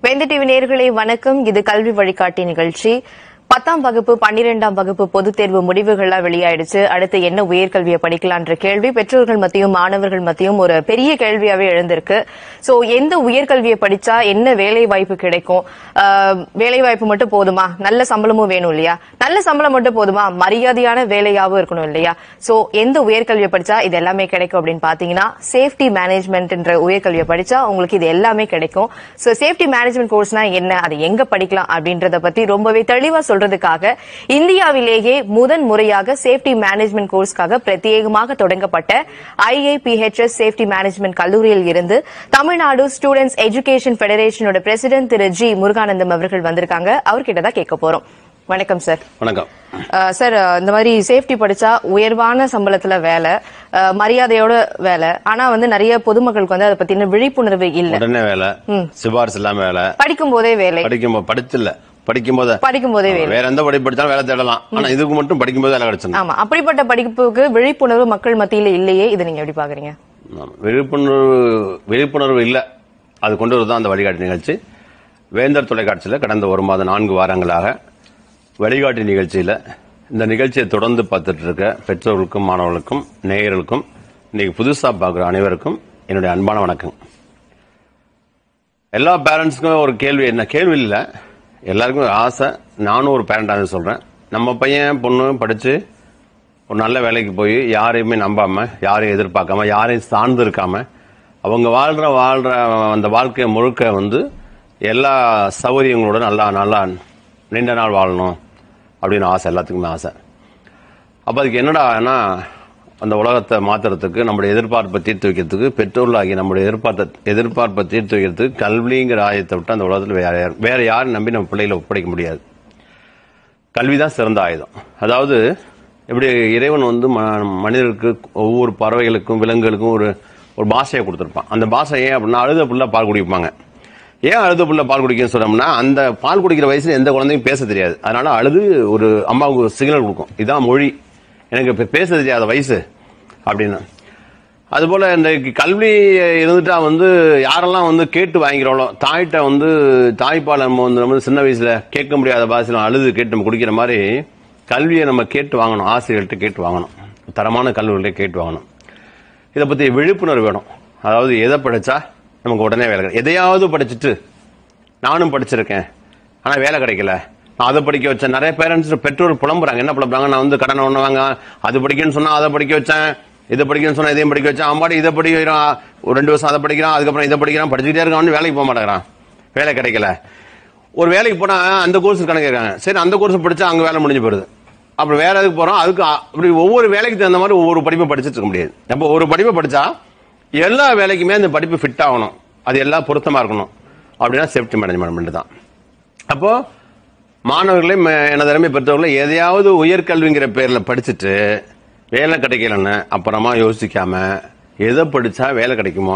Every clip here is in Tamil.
வேந்த டிவி நேயர்களே வணக்கம் இது கல்வி வழிகாட்டி நிகழ்ச்சி பத்தாம் வகுப்பு பன்னிரெண்டாம் வகுப்பு பொதுத் தேர்வு முடிவுகள்லாம் வெளியாயிடுச்சு அடுத்து என்ன உயர்கல்வியை படிக்கலான்ற கேள்வி பெற்றோர்கள் மத்தியும் மாணவர்கள் மத்தியும் ஒரு பெரிய கேள்வியாவே எழுந்திருக்கு சோ எந்த உயர்கல்வியை படிச்சா என்ன வேலை வாய்ப்பு கிடைக்கும் ஆஹ், வேலை வாய்ப்பு மட்டும் போதுமா நல்ல சம்பளமும் வேணும் இல்லையா நல்ல சம்பளம் மட்டும் போதுமா மரியாதையான வேலையாவும் இருக்கணும் இல்லையா சோ எந்த உயர்கல்வியை படிச்சா இது எல்லாமே கிடைக்கும் அப்படின்னு பாத்தீங்கன்னா சேஃப்டி மேனேஜ்மெண்ட்ன்ற உயர்கல்வியை படிச்சா உங்களுக்கு இது எல்லாமே கிடைக்கும் சோ சேஃப்டி மேனேஜ்மெண்ட் கோர்ஸ்னா என்ன அதை எங்க படிக்கலாம் அப்படின்றத பத்தி ரொம்பவே தெளிவா சொல்றதுக்காக இந்தியாவிலேயே முதன் முறையாக சேஃப்டி மேனேஜ்மெண்ட் கோர்ஸ்க்காக பிரத்யேகமாக தொடங்கப்பட்ட ஐஏபிஹெச்எஸ் சேஃப்டி மேனேஜ்மெண்ட் கல்லூரியில் இருந்து தமிழ்நாடு ஸ்டூடெண்ட்ஸ் எஜுகேஷன் ஃபெடரேஷனோட பிரசிடென்ட் திரு ஜி முருகானந்தம் அவர்கள் வந்திருக்காங்க அவர்கிட்ட தான் கேட்க போறோம் வணக்கம் சார் வணக்கம் அஹ் சார் அஹ் இந்த மாதிரி சேஃப்டி படிச்சா உயர்வான சம்பளத்துல வேலை அஹ் மரியாதையோட வேலை ஆனா வந்து நிறைய பொதுமக்களுக்கு வந்து அதை பத்தின விழிப்புணர்வு இல்ல உடனே வேலை சிபாரிசு இல்லாம வேலை படிக்கும் போதே வேலை படிக்கும் படிச்சு இல்ல படிக்கும் போது படிக்கும் போதே வேலை வேற எந்த படிப்பு படிச்சாலும் வேலை தேடலாம் ஆனா இதுக்கு மட்டும் படிக்கும் போது வேலை கிடைச்சிடும் ஆமா அப்படிப்பட்ட படிப்புக்கு விழிப்புணர்வு மக்கள் மத்தியில இல்லையே இதை நீங்க எப்படி பாக்குறீங்க விழிப்புணர்வு விழிப்புணர்வு இல்ல அது கொண்டு வரதான் அந்த வழிகாட்டி நிகழ்ச்சி வேந்தர் தொலைக்காட்சியில கடந்த ஒரு மாதம் நான்கு வாரங்களாக வழிகாட்டி நிகழ்ச்சியில இந்த நிகழ்ச்சியை தொடர்ந்து பார்த்துட்டு இருக்க பெற்றோர்களுக்கும் மாணவர்களுக்கும் நேயர்களுக்கும் இன்னைக்கு புதுசா பார்க்குற அனைவருக்கும் என்னுடைய அன்பான வணக்கம் எல்லா பேரண்ட்ஸ்க்கும் ஒரு கேள்வி என்ன கேள்வி இல்லை எல்லாருக்கும் ஒரு ஆசை நானும் ஒரு பேரண்டாக சொல்றேன் நம்ம பையன் பொண்ணு படிச்சு ஒரு நல்ல வேலைக்கு போய் யாரையுமே நம்பாம யாரையும் எதிர்பார்க்காம யாரையும் சார்ந்து இருக்காம அவங்க வாழ்ற வாழ்ற அந்த வாழ்க்கையை முழுக்க வந்து எல்லா சௌகரியங்களோட நல்லா நல்லா நீண்ட நாள் வாழணும் அப்படின்னு ஆசை எல்லாத்துக்குமே ஆசை அப்ப அதுக்கு என்னடான்னா அந்த உலகத்தை மாத்துறதுக்கு நம்முடைய எதிர்பார்ப்பை தீர்த்து வைக்கிறதுக்கு பெற்றோர்களாகி நம்முடைய எதிர்பார்த்த எதிர்பார்ப்பை தீர்த்து வைக்கிறதுக்கு கல்விங்கிற ஆயத்தை விட்டு அந்த உலகத்தில் வேற யார் வேற யாரும் நம்பி நம்ம பிள்ளைகளை ஒப்படைக்க முடியாது கல்விதான் சிறந்த ஆயுதம் அதாவது எப்படி இறைவன் வந்து ம- மனிதருக்கு ஒவ்வொரு பறவைகளுக்கும் விலங்குகளுக்கும் ஒரு ஒரு பாஷையை கொடுத்துருப்பான் அந்த பாஷை ஏன் அப்படின்னா அழுத புள்ள பால் குடிப்பாங்க ஏன் அழுத புள்ள பால் குடிக்கன்னு சொன்னோம்னா அந்த பால் குடிக்கிற வயசுல எந்த குழந்தையும் பேச தெரியாது அதனால அழுது ஒரு அம்மாவுக்கு ஒரு சிக்னல் கொடுக்கும் இதான் மொழி எனக்கு இப்ப பேச தெரியாத வயசு அப்படின்னு அதுபோல இந்த கல்வி இருந்துட்டா வந்து யாரெல்லாம் வந்து கேட்டு வாங்கிறோளோ தாய்கிட்ட வந்து தாய்ப்பால் நம்ம வந்து நம்ம வந்து சின்ன வயசுல கேட்க முடியாத பாஷையில அழுது கேட்டு நம்ம குடிக்கிற மாதிரி கல்வியை நம்ம கேட்டு வாங்கணும் ஆசிரியர்கள்ட்ட கேட்டு வாங்கணும் தரமான கல்லூரிகளை கேட்டு வாங்கணும் இதை பத்தி விழிப்புணர்வு வேணும் அதாவது எதை படிச்சா நமக்கு உடனே வேலை கிடைக்கும் எதையாவது படிச்சுட்டு நானும் படிச்சிருக்கேன் ஆனா வேலை கிடைக்கல நான் அதை படிக்க வச்சேன் நிறைய பேரண்ட்ஸ் பெற்றோர் புலம்புறாங்க என்ன புலம்புறாங்க நான் வந்து கடனை ஒண்ணு வாங்க அது படிக்கணும்னு சொன்னா அதை படிக்க வச்சேன் இதை படிக்கணும்னு சொன்னா இதையும் படிக்க வச்சேன் அம்மாடி இதை படிக்கிறான் ஒரு ரெண்டு வருஷம் அதை படிக்கிறான் அதுக்கப்புறம் இதை படிக்கிறான் படிச்சுக்கிட்டே இருக்கான் வேலைக்கு போக மாட்டேங்கிறான் வேலை கிடைக்கல ஒரு வேலைக்கு போனா அந்த கோர்ஸ் கணக்கு இருக்காங்க சரி அந்த கோர்ஸ் படிச்சா அங்க வேலை முடிஞ்சு போயிருது அப்புறம் வேற எதுக்கு போறோம் அதுக்கு அ- அப்படி ஒவ்வொரு வேலைக்கு தகுந்த மாதிரி ஒவ்வொரு படிப்பை படிச்சுட்டு இருக்க முடியாது அப்போ ஒரு படிப்பை படிச்சா எல்லா வேலைக்குமே அந்த படிப்பு ஃபிட் ஆகணும் அது எல்லாம் பொருத்தமா இருக்கணும் அப்படின்னா சேஃப்டி மேனேஜ்மெண்ட் தான் அப்போ மாணவர்களே ம- எனது அருமை பெற்றவர்களே எதையாவது உயர்கல்விங்கிற பேர்ல படிச்சுட்டு வேலை கிடைக்கலன்னு அப்புறமா யோசிக்காம எதை படிச்சா வேலை கிடைக்குமோ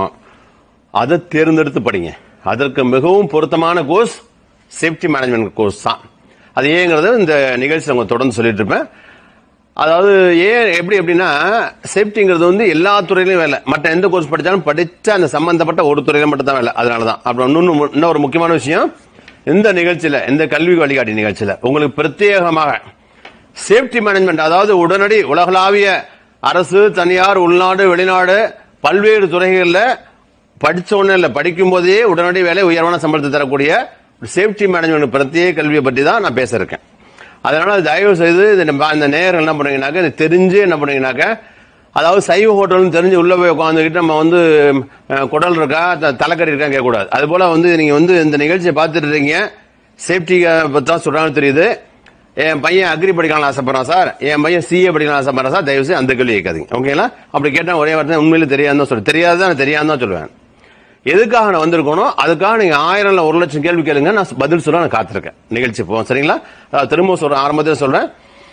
அதை தேர்ந்தெடுத்து படிங்க அதற்கு மிகவும் பொருத்தமான கோர்ஸ் சேஃப்டி மேனேஜ்மெண்ட் கோர்ஸ் தான் அது ஏங்கிறத இந்த நிகழ்ச்சியில் அவங்க தொடர்ந்து சொல்லிட்டு இருப்பேன் அதாவது ஏன் எப்படி எப்படின்னா சேஃப்டிங்கிறது வந்து எல்லா துறையிலும் வேலை மற்ற எந்த கோர்ஸ் படிச்சாலும் படிச்ச அந்த சம்பந்தப்பட்ட ஒரு துறையில மட்டும் தான் வேலை அதனால தான் அப்புறம் இன்னொன்னு மு- இன்னும் ஒரு முக்கியமான விஷயம் இந்த நிகழ்ச்சியில இந்த கல்வி வழிகாட்டி நிகழ்ச்சியில உங்களுக்கு பிரத்யேகமாக சேஃப்டி மேனேஜ்மெண்ட் அதாவது உடனடி உலகளாவிய அரசு தனியார் உள்நாடு வெளிநாடு பல்வேறு துறைகளில் படிச்ச உடனே இல்ல படிக்கும் போதே உடனடி வேலை உயர்வான சம்பளத்தை தரக்கூடிய சேஃப்டி மேனேஜ்மெண்ட் பிரத்யேக கல்வியை பற்றி தான் நான் பேச இருக்கேன் அதனால தயவு செய்து இது நம்ம இந்த நேரம் என்ன பண்ணுவீங்கன்னாக்க இது தெரிஞ்சு என்ன பண்ணுவீங்கன்னாக்க அதாவது சைவ ஹோட்டல்னு தெரிஞ்சு உள்ள போய் உட்காந்துக்கிட்டு நம்ம வந்து அஹ், குடல் இருக்கா த- தலைக்கறி இருக்கா கேட்கக்கூடாது அது போல வந்து நீங்க வந்து இந்த நிகழ்ச்சியை பார்த்துட்டு இருக்கீங்க சேஃப்டி பத்தி தான் சொல்றாங்கன்னு தெரியுது என் பையன் அக்ரி படிக்கலாம் ஆசைப்படுறான் சார் என் பையன் சிஏ படிக்கலாம் ஆசைப்படுறான் சார் தயவு செய்து அந்த கேள்வி கேட்காதீங்க ஓகேங்களா அப்படி கேட்டா ஒரே வார்த்தை உண்மையில தெரியாதுன்னு தான் சொல்லுவேன் தெரியாது தான் தெரியாதுன்னு தான் சொல்லுவேன் எதுக்காக நான் வந்திருக்கணும் அதுக்காக நீங்க ஆயிரம் இல்ல ஒரு லட்சம் கேள்வி கேளுங்க நான் பதில் சொல்ல நான் காத்திருக்கேன் நிகழ்ச்சி போவோம் சரிங்களா அதாவது திரும்ப சொல்றேன் ஆரம்பத்தில் சொல்றேன்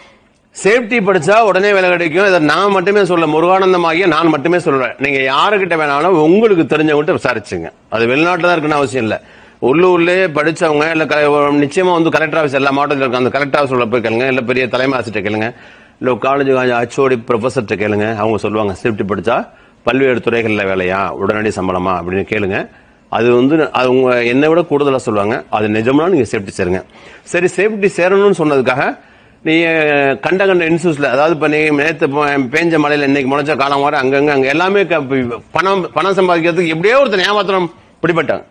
சேஃப்டி படிச்சா உடனே வேலை கிடைக்கும் இதை நான் மட்டுமே சொல்ல முருகானந்தமாகிய நான் மட்டுமே சொல்றேன் நீங்க யாருக்கிட்ட வேணாலும் உங்களுக்கு தெரிஞ்சவங்ககிட்ட விசாரிச்சுங்க அது வெளிநாட்டுல தான் இருக்குன்னு அவசியம் இல்ல உள்ளூர்லயே படிச்சவங்க இல்ல க- நிச்சயமா வந்து கலெக்டர் ஆஃபீஸ் எல்லா மாவட்டத்தில் இருக்க அந்த கலெக்டர் ஆஃபீஸ் உள்ள போய் கேளுங்க இல்ல பெரிய தலைமை ஆசிரியர் கேளுங்க இல்ல காலேஜ் ஹச்ஓடி ப்ரொஃபஸர்கிட்ட கேளுங்க அவங்க சொல்லுவாங்க சேஃப்டி படிச்சா பல்வேறு துறைகளில் வேலையா உடனடி சம்பளமா அப்படின்னு கேளுங்க அது வந்து அது உங்க என்னை விட கூடுதலா சொல்லுவாங்க அது நிஜம்னா நீங்க சேஃப்டி சேருங்க சரி சேஃப்டி சேரணும்னு சொன்னதுக்காக நீங்க கண்ட கண்ட இன்சூஸ்ல அதாவது இப்ப நீங்க நேத்து ப- பேஞ்ச மழையில இன்னைக்கு முளைச்ச காலம் வர அங்கங்க அங்க எல்லாமே க- பணம் பணம் சம்பாதிக்கிறதுக்கு எப்படியோ ஒருத்தர் ஏமாத்திரம் பிடிபட்டாங்க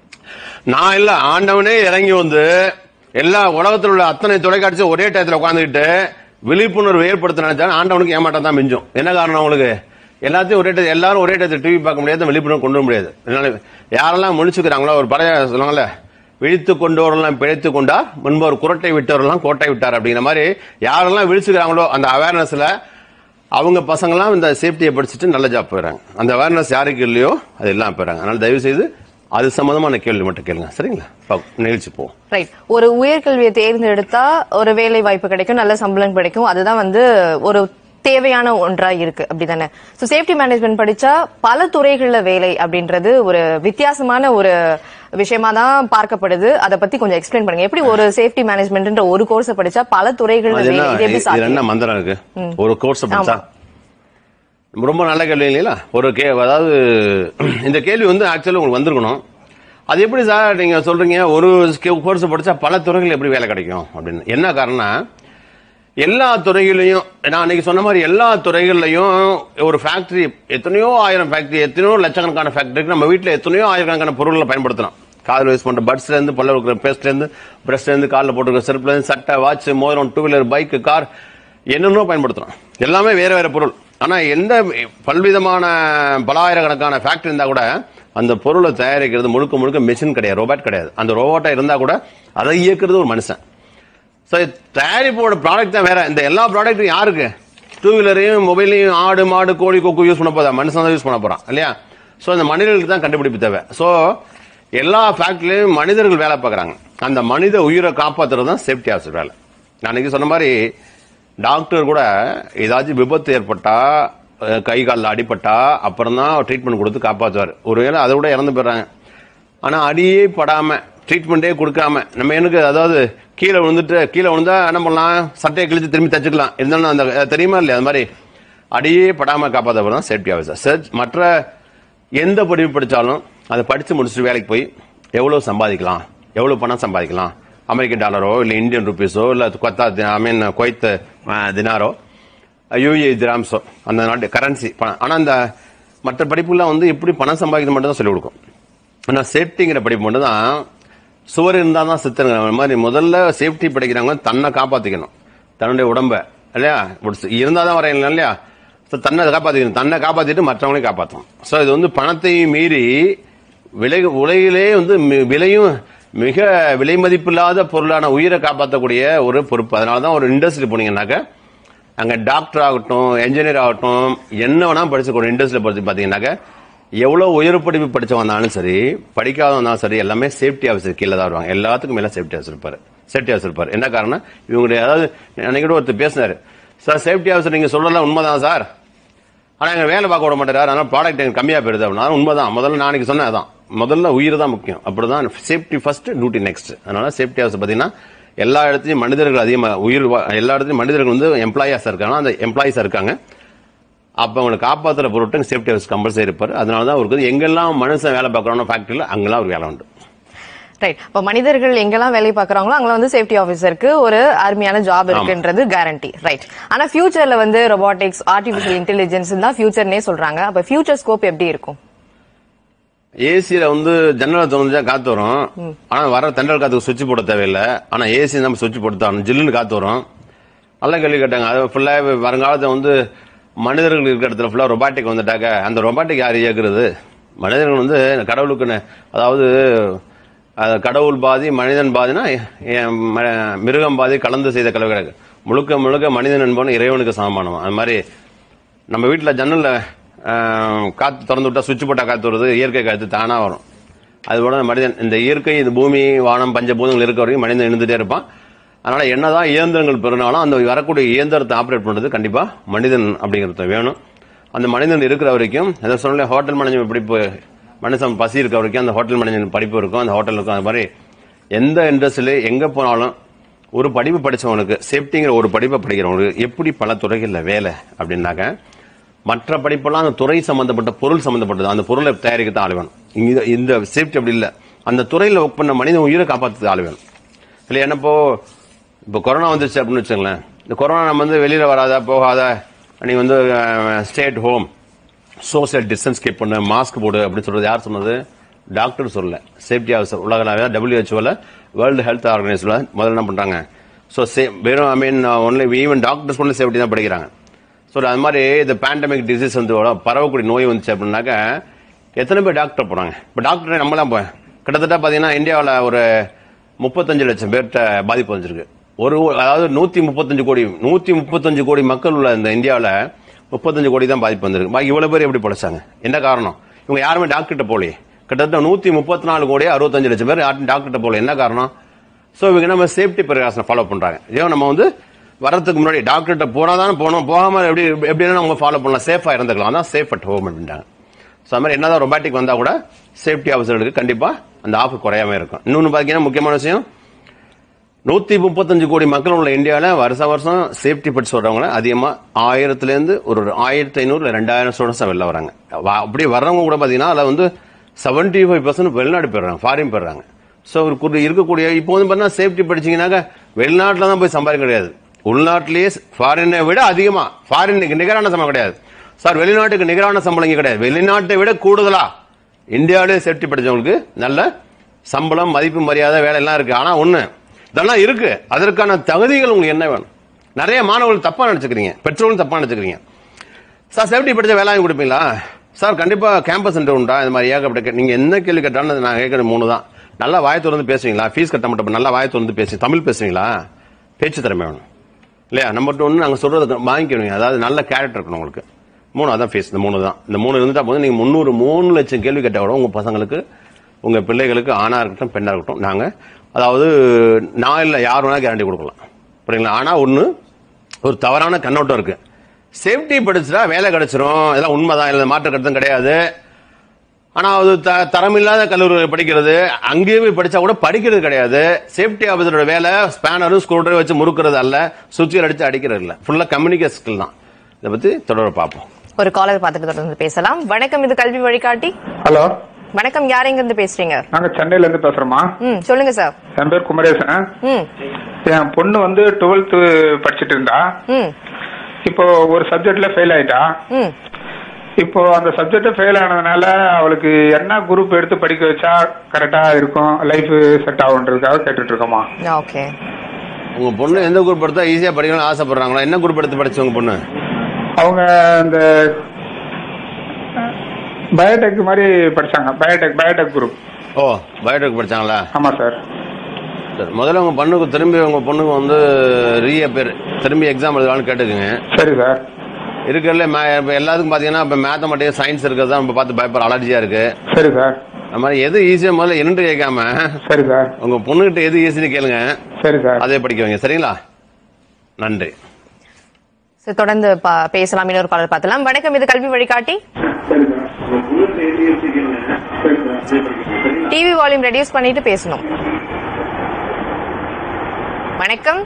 நான் இல்ல ஆண்டவனே இறங்கி வந்து எல்லா உலகத்தில் உள்ள அத்தனை தொலைக்காட்சி ஒரே டயத்துல உட்காந்துக்கிட்டு விழிப்புணர்வு ஏற்படுத்த நினைச்சா ஆண்டவனுக்கு ஏமாட்டம் தான் மிஞ்சும் என்ன காரணம் உங்களுக்கு எல்லாத்தையும் ஒரே டயத்துல எல்லாரும் ஒரே டயத்துல டிவி பார்க்க முடியாது விழிப்புணர்வு கொண்டு வர முடியாது அதனால யாரெல்லாம் முழிச்சுக்கிறாங்களோ ஒரு பழைய சொல்லுவாங்கல்ல விழித்து கொண்டவரெல்லாம் பிழைத்து கொண்டா முன்பு ஒரு குரட்டை விட்டவரெல்லாம் கோட்டை விட்டார் அப்படிங்கிற மாதிரி யாரெல்லாம் விழிச்சுக்கிறாங்களோ அந்த அவேர்னஸ்ல அவங்க பசங்களாம் இந்த சேஃப்டியை படிச்சுட்டு நல்ல ஜாப் போயிடறாங்க அந்த அவேர்னஸ் யாருக்கு இல்லையோ அது எல்லாம் போயிடறாங்க அதனால தயவு செய்து அது சம்பந்தமான கேள்வி மட்டும் கேளுங்க சரிங்களா பாப்போம். நிகழ்ச்சி போவோம் ரைட் ஒரு உயர்கல்வியை தேர்ந்தெடுத்தா ஒரு வேலை வாய்ப்பு கிடைக்கும் நல்ல சம்பளம் கிடைக்கும் அதுதான் வந்து ஒரு தேவையான ஒன்றா இருக்கு அப்படிதானே சோ சேஃப்டி மேனேஜ்மெண்ட் படிச்சா பல துறைகள்ல வேலை அப்படின்றது ஒரு வித்தியாசமான ஒரு விஷயமா தான் பார்க்கப்படுது அதை பத்தி கொஞ்சம் எக்ஸ்பிளைன் பண்ணுங்க எப்படி ஒரு சேஃப்டி மேனேஜ்மெண்ட்ன்ற ஒரு கோர்ஸ் படிச்சா பல துறைகள்ல அது வேலை என்ன இது எப்படி இது சாத்தியம் என்ன மந்திரம் இருக்கு ஒரு கோர்ஸ் படிச்சா ரொம்ப நல்ல கேள்வி இல்லைங்களா ஒரு கே அதாவது இந்த கேள்வி வந்து ஆக்சுவலி உங்களுக்கு வந்திருக்கணும் அது எப்படி சார் நீங்க சொல்றீங்க ஒரு கோர்ஸ் படிச்சா பல துறைகள் எப்படி வேலை கிடைக்கும் அப்படின்னு என்ன காரணம்னா எல்லா துறைகளையும் நான் அன்னைக்கு சொன்ன மாதிரி எல்லா துறைகள்லையும் ஒரு ஃபேக்டரி எத்தனையோ ஆயிரம் ஃபேக்டரி எத்தனையோ லட்சக்கணக்கான ஃபேக்டரிக்கு நம்ம வீட்டில் எத்தனையோ ஆயிரக்கணக்கான பொருட்களை பயன்படுத்தலாம் காதில் யூஸ் பண்ற பட்ஸ்ல இருந்து பல்ல இருக்கிற பேஸ்ட்ல இருந்து பிரஷ்ல இருந்து காலில் போட்டுருக்க செருப்புல இருந்து சட்டை வாட்ச் மோதிரம் டூ வீலர் பைக் கார் என்னென்னோ பயன்படுத்தலாம் எல்லாமே வேற வேற பொருள் ஆனா எந்த பல்விதமான பலாயிரக்கணக்கான ஃபேக்டரி இருந்தா கூட அந்த பொருளை தயாரிக்கிறது முழுக்க முழுக்க மிஷின் கிடையாது ரோபோட் கிடையாது அந்த ரோபோட்டா இருந்தா கூட அதை இயக்குறது ஒரு மனுஷன் ஸோ தயாரிப்போட ப்ராடக்ட் தான் வேற இந்த எல்லா ப்ராடக்ட்டும் யாருக்கு டூ வீலரையும் மொபைலையும் ஆடு மாடு கோழி கொக்கு யூஸ் பண்ண போதா மனுஷன் தான் யூஸ் பண்ண போறான் இல்லையா ஸோ இந்த மனிதர்களுக்கு தான் கண்டுபிடிப்பு தேவை ஸோ எல்லா ஃபேக்டரிலையும் மனிதர்கள் வேலை பார்க்குறாங்க அந்த மனித உயிரை காப்பாத்துறது தான் சேஃப்டி ஆஃபீஸர் வேலை நான் அன்னைக்கு சொன்ன மாதிரி டாக்டர் கூட ஏதாச்சும் விபத்து ஏற்பட்டா அஹ், கை காலில் அடிபட்டா அப்புறம் தான் ட்ரீட்மெண்ட் கொடுத்து காப்பாற்றுவார் ஒருவேளை அதை விட இறந்து போயிடுறாங்க ஆனா அடியே படாம ட்ரீட்மெண்ட்டே கொடுக்காம நம்ம எனக்கு அதாவது கீழே விழுந்துட்டு கீழே விழுந்தா என்ன பண்ணலாம் சட்டையை கிழிச்சு திரும்பி தச்சுக்கலாம் இருந்தாலும் அந்த அது தெரியுமா இல்லையா அது மாதிரி அடியே படாம காப்பாற்ற தான் சேஃப்டி ஆஃபீஸர் சர்ச் மற்ற எந்த படிப்பு படிச்சாலும் அதை படிச்சு முடிச்சுட்டு வேலைக்கு போய் எவ்வளவு சம்பாதிக்கலாம் எவ்வளவு பணம் சம்பாதிக்கலாம் அமெரிக்கன் டாலரோ இல்ல இந்தியன் ருபீஸோ இல்ல கொத்தா ஐ மீன் கொய்த் தினாரோ யூஏ திராம்ஸோ அந்த நாட்டு கரன்சி பணம் ஆனா அந்த மற்ற படிப்புலாம் வந்து எப்படி பணம் சம்பாதிக்கிறது மட்டும் தான் சொல்லிக் கொடுக்கும் ஆனா சேஃப்டிங்கிற படிப்பு மட்டும் தான் சுவர் இருந்தா தான் சித்தனுங்கிற மாதிரி முதல்ல சேஃப்டி படிக்கிறவங்க தன்னை காப்பாத்திக்கணும் தன்னுடைய உடம்ப இல்லையா இருந்தா தான் வரையலாம் இல்லையா So, தன்னை காப்பாத்திக்கணும் தன்னை காப்பாத்திட்டு மற்றவங்களையும் காப்பாற்றணும் ஸோ இது வந்து பணத்தை மீறி விலை உலகிலே வந்து மி- விலையும் மிக விலை மதிப்பில்லாத பொருளான உயிரை காப்பாற்றக்கூடிய ஒரு பொறுப்பு அதனால தான் ஒரு இண்டஸ்ட்ரி போனீங்கன்னாக்க அங்க டாக்டர் ஆகட்டும் என்ஜினியர் ஆகட்டும் என்ன வேணா படிச்சு ஒரு இண்டஸ்ட்ரியில் படிச்சு பாத்தீங்கன்னாக்க எவ்வளவு உயர் படிப்பு படிச்சவன் வந்தாலும் சரி படிக்காதவன் இருந்தாலும் சரி எல்லாமே சேஃப்டி ஆஃபீஸர் கீழே தான் வருவாங்க எல்லாத்துக்கும் மேல சேஃப்டி ஆஃபீஸர் இருப்பாரு சேஃப்டி ஆஃபீஸர் இருப்பாரு என்ன காரணம் இவங்களுடைய அதாவது அன்னைக்கு கூட ஒருத்தர் பேசினாரு சார் சேஃப்டி ஆஃபீஸர் நீங்க சொல்லலாம் உண்மைதான் சார் ஆனா எங்க வேலை பார்க்க விட மாட்டாரு அதனால ப்ராடக்ட் எனக்கு கம்மியா போயிருது அப்படின்னா உண்மைதான் முதல்ல நான் அன்னைக்கு சொன்னேன் அதான் முதல்ல உயிர் தான் முக்கியம் அப்படிதான் சேஃப்டி ஃபர்ஸ்ட் டியூட்டி நெக்ஸ்ட் அதனால சேஃப்டி ஆஃபீஸர் பாத்தீங்கன்னா எல்லா இடத்துலயும் மனிதர்கள் அதிகமா உயிர் வா- எல்லா இடத்துலயும் மனிதர்கள் வந்து எம்ப்ளாயிஸா இருக்காங்க அந்த எம்ப்ளாயிஸா இருக்காங்க அப்ப அவங்களை காப்பாத்துற பொருட்டு சேஃப்டி ஆஃபீஸ் கம்பல்சரி இருப்பாரு அதனால தான் அவருக்கு வந்து எங்கெல்லாம் மனுஷன் வேலை பார்க்கறானோ ஃபேக்டரியில் அங்கெல்லாம் ஒரு வேலை உண்டு ரைட் இப்ப மனிதர்கள் எங்கெல்லாம் வேலை பார்க்கறாங்களோ அங்கெல்லாம் வந்து சேஃப்டி ஆபீசருக்கு ஒரு அருமையான ஜாப் இருக்குன்றது கேரண்டி ரைட் ஆனா ஃபியூச்சர்ல வந்து ரொபாட்டிக்ஸ் ஆர்டிபிஷியல் இன்டெலிஜென்ஸ் தான் ஃபியூச்சர்னே சொல்றாங்க அப்ப ஃபியூச்சர் ஸ்கோப் எப்படி இருக்கும் ஏசியில வந்து ஜன்னலை திறந்துச்சா காத்து வரும் ஆனா வர தென்றல் காத்துக்கு சுவிட்ச் போட தேவையில்லை ஆனா ஏசி நம்ம சுவிட்ச் போட்டு தான் ஜில்லுன்னு காத்து வரும் நல்ல கேள்வி கேட்டாங்க அது ஃபுல்லா வருங்காலத்துல வந்து மனிதர்கள் இருக்கிற இடத்துல ஃபுல்லா ரொபாட்டிக் வந்துட்டாக்க அந்த ரொபாட்டிக் யார் இயக்குறது மனிதர்கள் வந்து கடவுளுக்குன்னு அதாவது அது கடவுள் பாதி மனிதன் பாதினா எ- ம- மிருகம் பாதி கலந்து செய்த கலவை கிடக்கு முழுக்க முழுக்க மனிதன் என்பவன் இறைவனுக்கு சமமானவன் அது மாதிரி நம்ம வீட்டுல ஜன்னல்ல ஆஹ், காத்து திறந்து விட்டா சுவிட்ச் போட்டா காத்து வருது இயற்கை காத்து தானா வரும் அது போல மனிதன் இந்த இயற்கை இந்த பூமி வானம் பஞ்சபூதங்கள் இருக்க வரைக்கும் மனிதன் இருந்துட்டே இருப்பான் அதனால என்னதான் இயந்திரங்கள் பெருனாலும் அந்த வரக்கூடிய இயந்திரத்தை ஆப்ரேட் பண்றது கண்டிப்பா மனிதன் அப்படிங்கிறது வேணும் அந்த மனிதன் இருக்கிற வரைக்கும் அதை சொன்ன ஹோட்டல் மேனேஜ்மெண்ட் படிப்பு மனுஷன் பசி இருக்க வரைக்கும் அந்த ஹோட்டல் மேனேஜ்மெண்ட் படிப்பு இருக்கும் அந்த ஹோட்டல் இருக்கும் அது மாதிரி எந்த இண்டஸ்ட்ரியில எங்க போனாலும் ஒரு படிப்பு படிச்சவனுக்கு சேஃப்டிங்கிற ஒரு படிப்பை படிக்கிறவனுக்கு எப்படி பல துறைகள்ல வேலை அப்படின்னாக்க மற்ற படிப்பெல்லாம் அந்த துறை சம்பந்தப்பட்ட பொருள் சம்பந்தப்பட்டது அந்த பொருளை தயாரிக்க தான் ஆளுவன் இங்க இந்த சேஃப்டி அப்படி இல்ல அந்த துறையில ஒர்க் பண்ண மனித உயிரை காப்பாத்துறதுக்கு ஆள் வேணும் இல்ல என்னப்போ இப்போ கொரோனா வந்துருச்சு அப்படின்னு வச்சுங்களேன் இந்த கொரோனா நம்ம வந்து வெளியில வராத போகாத நீ வந்து stay home social distance keep பண்ணு மாஸ்க் போடு அப்படின்னு சொல்றது யார் சொன்னது டாக்டர் சொல்லல சேஃப்டி ஆஃபீஸர் உலகளாவிய டபிள்யூஹெச்ஓல வேர்ல்டு ஹெல்த் ஆர்கனைஸ்ல முதல்ல என்ன பண்றாங்க ஸோ வெறும் I mean only even doctors கூட சேஃப்டி தான் படிக்கிறாங்க ஸோ அது மாதிரி இந்த பேண்டமிக் டிசீஸ் வந்து வர- பரவக்கூடிய நோய் வந்துச்சு அப்படின்னாக்க எத்தனை பேர் டாக்டர் போறாங்க இப்போ டாக்டர் நம்மளாம் போய் கிட்டத்தட்ட பார்த்தீங்கன்னா இந்தியாவில் ஒரு முப்பத்தஞ்சு லட்சம் பேர்கிட்ட பாதிப்பு வந்துருக்கு ஒரு அதாவது நூத்தி முப்பத்தஞ்சு கோடி நூத்தி முப்பத்தஞ்சு கோடி மக்கள் உள்ள இந்த இந்தியாவில் முப்பத்தஞ்சு கோடி தான் பாதிப்பு வந்திருக்கு பாக்கி இவ்வளவு பேர் எப்படி பொழைச்சாங்க என்ன காரணம் இவங்க யாருமே டாக்டர்கிட்ட போகலையே கிட்டத்தட்ட நூத்தி முப்பத்தி நாலு கோடி அறுபத்தஞ்சு லட்சம் பேர் யாரும் டாக்டர்கிட்ட போகல என்ன காரணம் ஸோ இவங்க நம்ம சேஃப்டி ப்ரிகாஷனை ஃபாலோ பண்றாங்க இதே நம்ம வந்து வரதுக்கு முன்னாடி டாக்டர்கிட்ட போனா தானே போனோம் போகாம எப்படி எப்படின்னா அவங்க ஃபாலோ பண்ணலாம் சேஃபா இருந்துக்கலாம் அதான் சேஃப் அட் ஹோம் அப்படின்றாங்க ஸோ அது மாதிரி என்னதான் ரொபாட்டிக் வந்தா கூட சேஃப்டி ஆஃபீஸர்களுக்கு கண்டிப்பா அந்த ஆஃப் குறையாம இருக்கும் இன்னொன்று பார்த்தீங்கன்னா முக்கியமான விஷயம் நூத்தி முப்பத்தஞ்சு கோடி மக்கள் உள்ள இந்தியாவில் வருஷ வருஷம் சேஃப்டி பற்றி சொல்றவங்க அதிகமா ஆயிரத்துல இருந்து ஒரு ஆயிரத்தி ஐநூறு இல்ல ரெண்டாயிரம் ஸ்டூடெண்ட்ஸ் வெளில வராங்க வா- அப்படி வர்றவங்க கூட பாத்தீங்கன்னா அதுல வந்து செவன்டி ஃபைவ் பர்சன்ட் வெளிநாடு போயிடுறாங்க ஃபாரின் போயிடுறாங்க ஸோ ஒரு இருக்கக்கூடிய இப்போ வந்து பார்த்தீங்கன்னா சேஃப்டி படிச்சீங்கன்னாக்க வெளிநாட்டில் தான் போய் சம்பாதிக்க கிடையாது உள்நாட்டிலேயே ஃபாரினை விட அதிகமா ஃபாரினுக்கு நிகரான சம்பளம் கிடையாது சார் வெளிநாட்டுக்கு நிகரான சம்பளம் இங்க கிடையாது வெளிநாட்டை விட கூடுதலா இந்தியாவிலே சேஃப்டி படிச்சவங்களுக்கு நல்ல சம்பளம் மதிப்பு மரியாதை வேலை எல்லாம் இருக்கு ஆனா ஒண்ணு இதெல்லாம் இருக்கு அதற்கான தகுதிகள் உங்களுக்கு என்ன வேணும் நிறைய மாணவர்கள் தப்பா நினைச்சுக்கிறீங்க பெற்றோர்களும் தப்பா நினைச்சுக்கிறீங்க சார் சேஃப்டி படிச்ச வேலை வாங்கி கொடுப்பீங்களா சார் கண்டிப்பா கேம்பஸ் சென்டர் உண்டா இந்த மாதிரி ஏகப்பட்ட கே- நீங்க என்ன கேள்வி கேட்டாலும் நான் கேட்கறது மூணு தான் நல்லா வாய் திறந்து பேசுவீங்களா ஃபீஸ் கட்ட மாட்டோம் நல்லா வாய் திறந்து பேசி தமிழ் பேசுவீங்களா பேச்சு திறமை வேணும் இல்லையா நம்பர் ஒன்று நாங்கள் சொல்றது வாங்கிக்கணும் அதாவது நல்ல கேரக்டர் இருக்கணும் உங்களுக்கு மூணு அதான் ஃபீஸ் இந்த மூணு தான் இந்த மூணு இருந்துட்டா போதும் நீங்க முந்நூறு மூணு லட்சம் கேள்வி கேட்டால் கூட உங்க பசங்களுக்கு உங்க பிள்ளைகளுக்கு ஆணா இருக்கட்டும் பெண்ணா இருக்கட்டும் நாங்க அதாவது நான் இல்லை யார் வேணா கேரண்டி கொடுக்கலாம் புரியுங்களா ஆனா ஒண்ணு ஒரு தவறான கண்ணோட்டம் இருக்கு சேஃப்டி படிச்சுட்டா வேலை கிடைச்சிரும் இதெல்லாம் உண்மைதான் இல்லை மாற்று கருத்தும் கிடையாது ஆனா அது த- தரமில்லாத கல்லூரியில் படிக்கிறது அங்கேயே போய் படிச்சா கூட படிக்கிறது கிடையாது சேஃப்டி ஆபீசரோட வேலை ஸ்பேனரும் ஸ்க்ரூ டிரைவர் வச்சு முறுக்கிறது அல்ல சுவிட்சில் அடிச்சு அடிக்கிறது இல்ல ஃபுல்லா கம்யூனிகேஷன் ஸ்கில் தான் இதை பத்தி தொடர பார்ப்போம் ஒரு காலர் பார்த்துட்டு தொடர்ந்து பேசலாம் வணக்கம் இது கல்வி வழிகாட்டி ஹலோ வணக்கம் யார் எங்க இருந்து பேசுறீங்க நாங்க சென்னையில இருந்து பேசுறோமா ம் சொல்லுங்க சார் என் பேர் குமரேசன் ம் என் பொண்ணு வந்து டுவெல்த் படிச்சிட்டு இருந்தா ம் இப்போ ஒரு சப்ஜெக்ட்ல ஃபெயில் ஆயிட்டா ம் இப்போ அந்த சப்ஜெக்ட் ஃபெயில் ஆனதுனால அவளுக்கு என்ன குரூப் எடுத்து படிக்க வச்சா கரெக்டா இருக்கும் லைஃப் செட் ஆகுன்றதுக்காக கேட்டுட்டு இருக்கோமா ஓகே உங்க பொண்ணு எந்த குரூப் எடுத்தா ஈஸியா படிக்கணும்னு ஆசைப்படுறாங்களா என்ன குரூப் எடுத்து படிச்சு உங்க பொண்ணு அவங்க இந்த பயோடெக் மாதிரி படிச்சாங்க பயோடெக் பயோடெக் குரூப் ஓ பயோடெக் படிச்சாங்களா ஆமா சார் சரி முதல்ல உங்க பொண்ணுக்கு திரும்பி உங்க பொண்ணுக்கு வந்து ரீ பேர் திரும்பி எக்ஸாம் எழுதலாம்னு கேட்டுக்குங்க சரி சார் இருக்கிறதுல இப்போ எல்லாத்துக்கும் பார்த்தீங்கன்னா இப்போ மேத்தமெட்டிக்ஸ் சயின்ஸ் இருக்கிறது தான் நம்ம பார்த்து பயப்படுற அலர்ஜியா இருக்கு சரி சார் அது மாதிரி எது ஈஸியா முதல்ல இரண்டு கேட்காம சரி சார் உங்க பொண்ணுகிட்ட எது ஈஸின்னு கேளுங்க சரி சார் அதே படிக்க வைங்க சரிங்களா நன்றி சரி தொடர்ந்து பா- பேசலாம் இன்னொரு காலர் பார்த்தலாம் வணக்கம் இது கல்வி வழிகாட்டி டிவி வால்யூம் ரெடியூஸ் பண்ணிட்டு பேசணும் வணக்கம்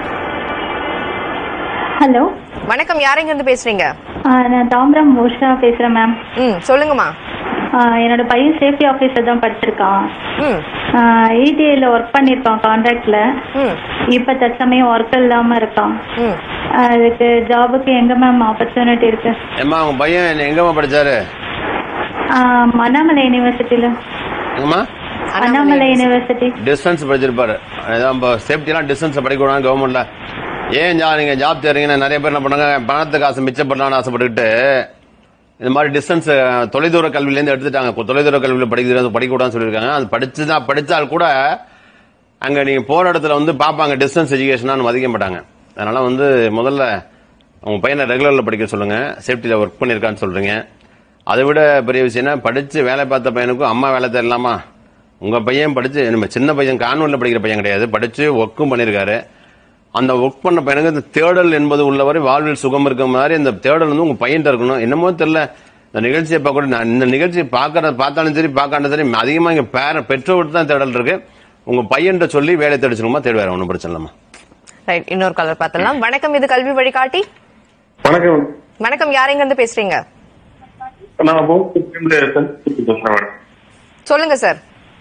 ஹலோ வணக்கம் யார் எங்க இருந்து பேசுறீங்க ஆ, நான் தாம்பரம் உஷா பேசுறேன் மேம் ம் சொல்லுங்கம்மா ஆ, என்னோட பையன் சேஃப்டி ஆஃபீஸர் தான் படிச்சிருக்கான் ம் ஏடிஐல ஒர்க் பண்ணியிருக்கான் கான்ட்ராக்ட்ல ம் இப்ப தற்சமயம் ஒர்க் இல்லாம இருக்கான் ம் ஆ, அதுக்கு ஜாபுக்கு எங்க மேம் ஆப்பர்ச்சுனிட்டி இருக்கு ஏம்மா உங்க பையன் எங்கம்மா படிச்சாரு ஆ, அண்ணாமலை யூனிவர்சிட்டியில எங்கம்மா அண்ணாமலை யூனிவர்சிட்டி டிஸ்டன்ஸ் படிச்சிருப்பாரு அதான் சேஃப்டி எல்லாம் டிஸ்டன்ஸ் படிக்கணும் கவர்மெண்ட்ல ஏன் ஜா நீங்க ஜாப் தேடுறீங்கன்னா நிறைய பேர் என்ன பண்ணாங்க பணத்து காசு மிச்சப்படலாம்னு ஆசைப்பட்டுக்கிட்டு இந்த மாதிரி டிஸ்டன்ஸ் தொலைதூர கல்வியில இருந்து எடுத்துட்டாங்க இப்போ தொலைதூர கல்வியில படிக்கிறது படிக்கக்கூடாதுன்னு சொல்லியிருக்காங்க அது படிச்சுதான் படிச்சால் கூட அங்க நீங்க போற இடத்துல வந்து பார்ப்பாங்க டிஸ்டன்ஸ் எஜுகேஷனான்னு மதிக்க மாட்டாங்க அதனால வந்து முதல்ல உங்க பையனை ரெகுலர்ல படிக்க சொல்லுங்க சேஃப்டியில ஒர்க் பண்ணிருக்கான்னு சொல்றீங்க அதை விட பெரிய விஷயம் என்ன படிச்சு வேலை பார்த்த பையனுக்கும் அம்மா வேலை தேடலாமா உங்க பையன் படிச்சு நம்ம சின்ன பையன் கான்வென்ட்ல படிக்கிற பையன் கிடையாது படிச்சு ஒர்க்கும் பண்ணிருக்காரு அந்த ஒர்க் பண்ண பையனுக்கு இந்த தேடல் என்பது உள்ளவரை வாழ்வில் சுகம் இருக்க மாதிரி இந்த தேடல் வந்து உங்க பையன்ட்ட இருக்கணும் என்னமோ தெரியல இந்த நிகழ்ச்சியை பார்க்க கூட நான் இந்த நிகழ்ச்சியை பார்க்கற பார்த்தாலும் சரி பார்க்காலும் சரி அதிகமா இங்க பேர பெற்றோர்கிட்ட தான் தேடல் இருக்கு உங்க பையன்கிட்ட சொல்லி வேலை தேடிச்சுக்கோமா தேடுவாரு ஒன்றும் பிரச்சனை இல்லம்மா ரைட் இன்னொரு காலர் பார்த்தலாம் வணக்கம் இது கல்வி வழிகாட்டி வணக்கம் வணக்கம் யார் எங்க இருந்து பேசுறீங்க நான் போகுது பேசுறேன் மேடம் சொல்லுங்க சார்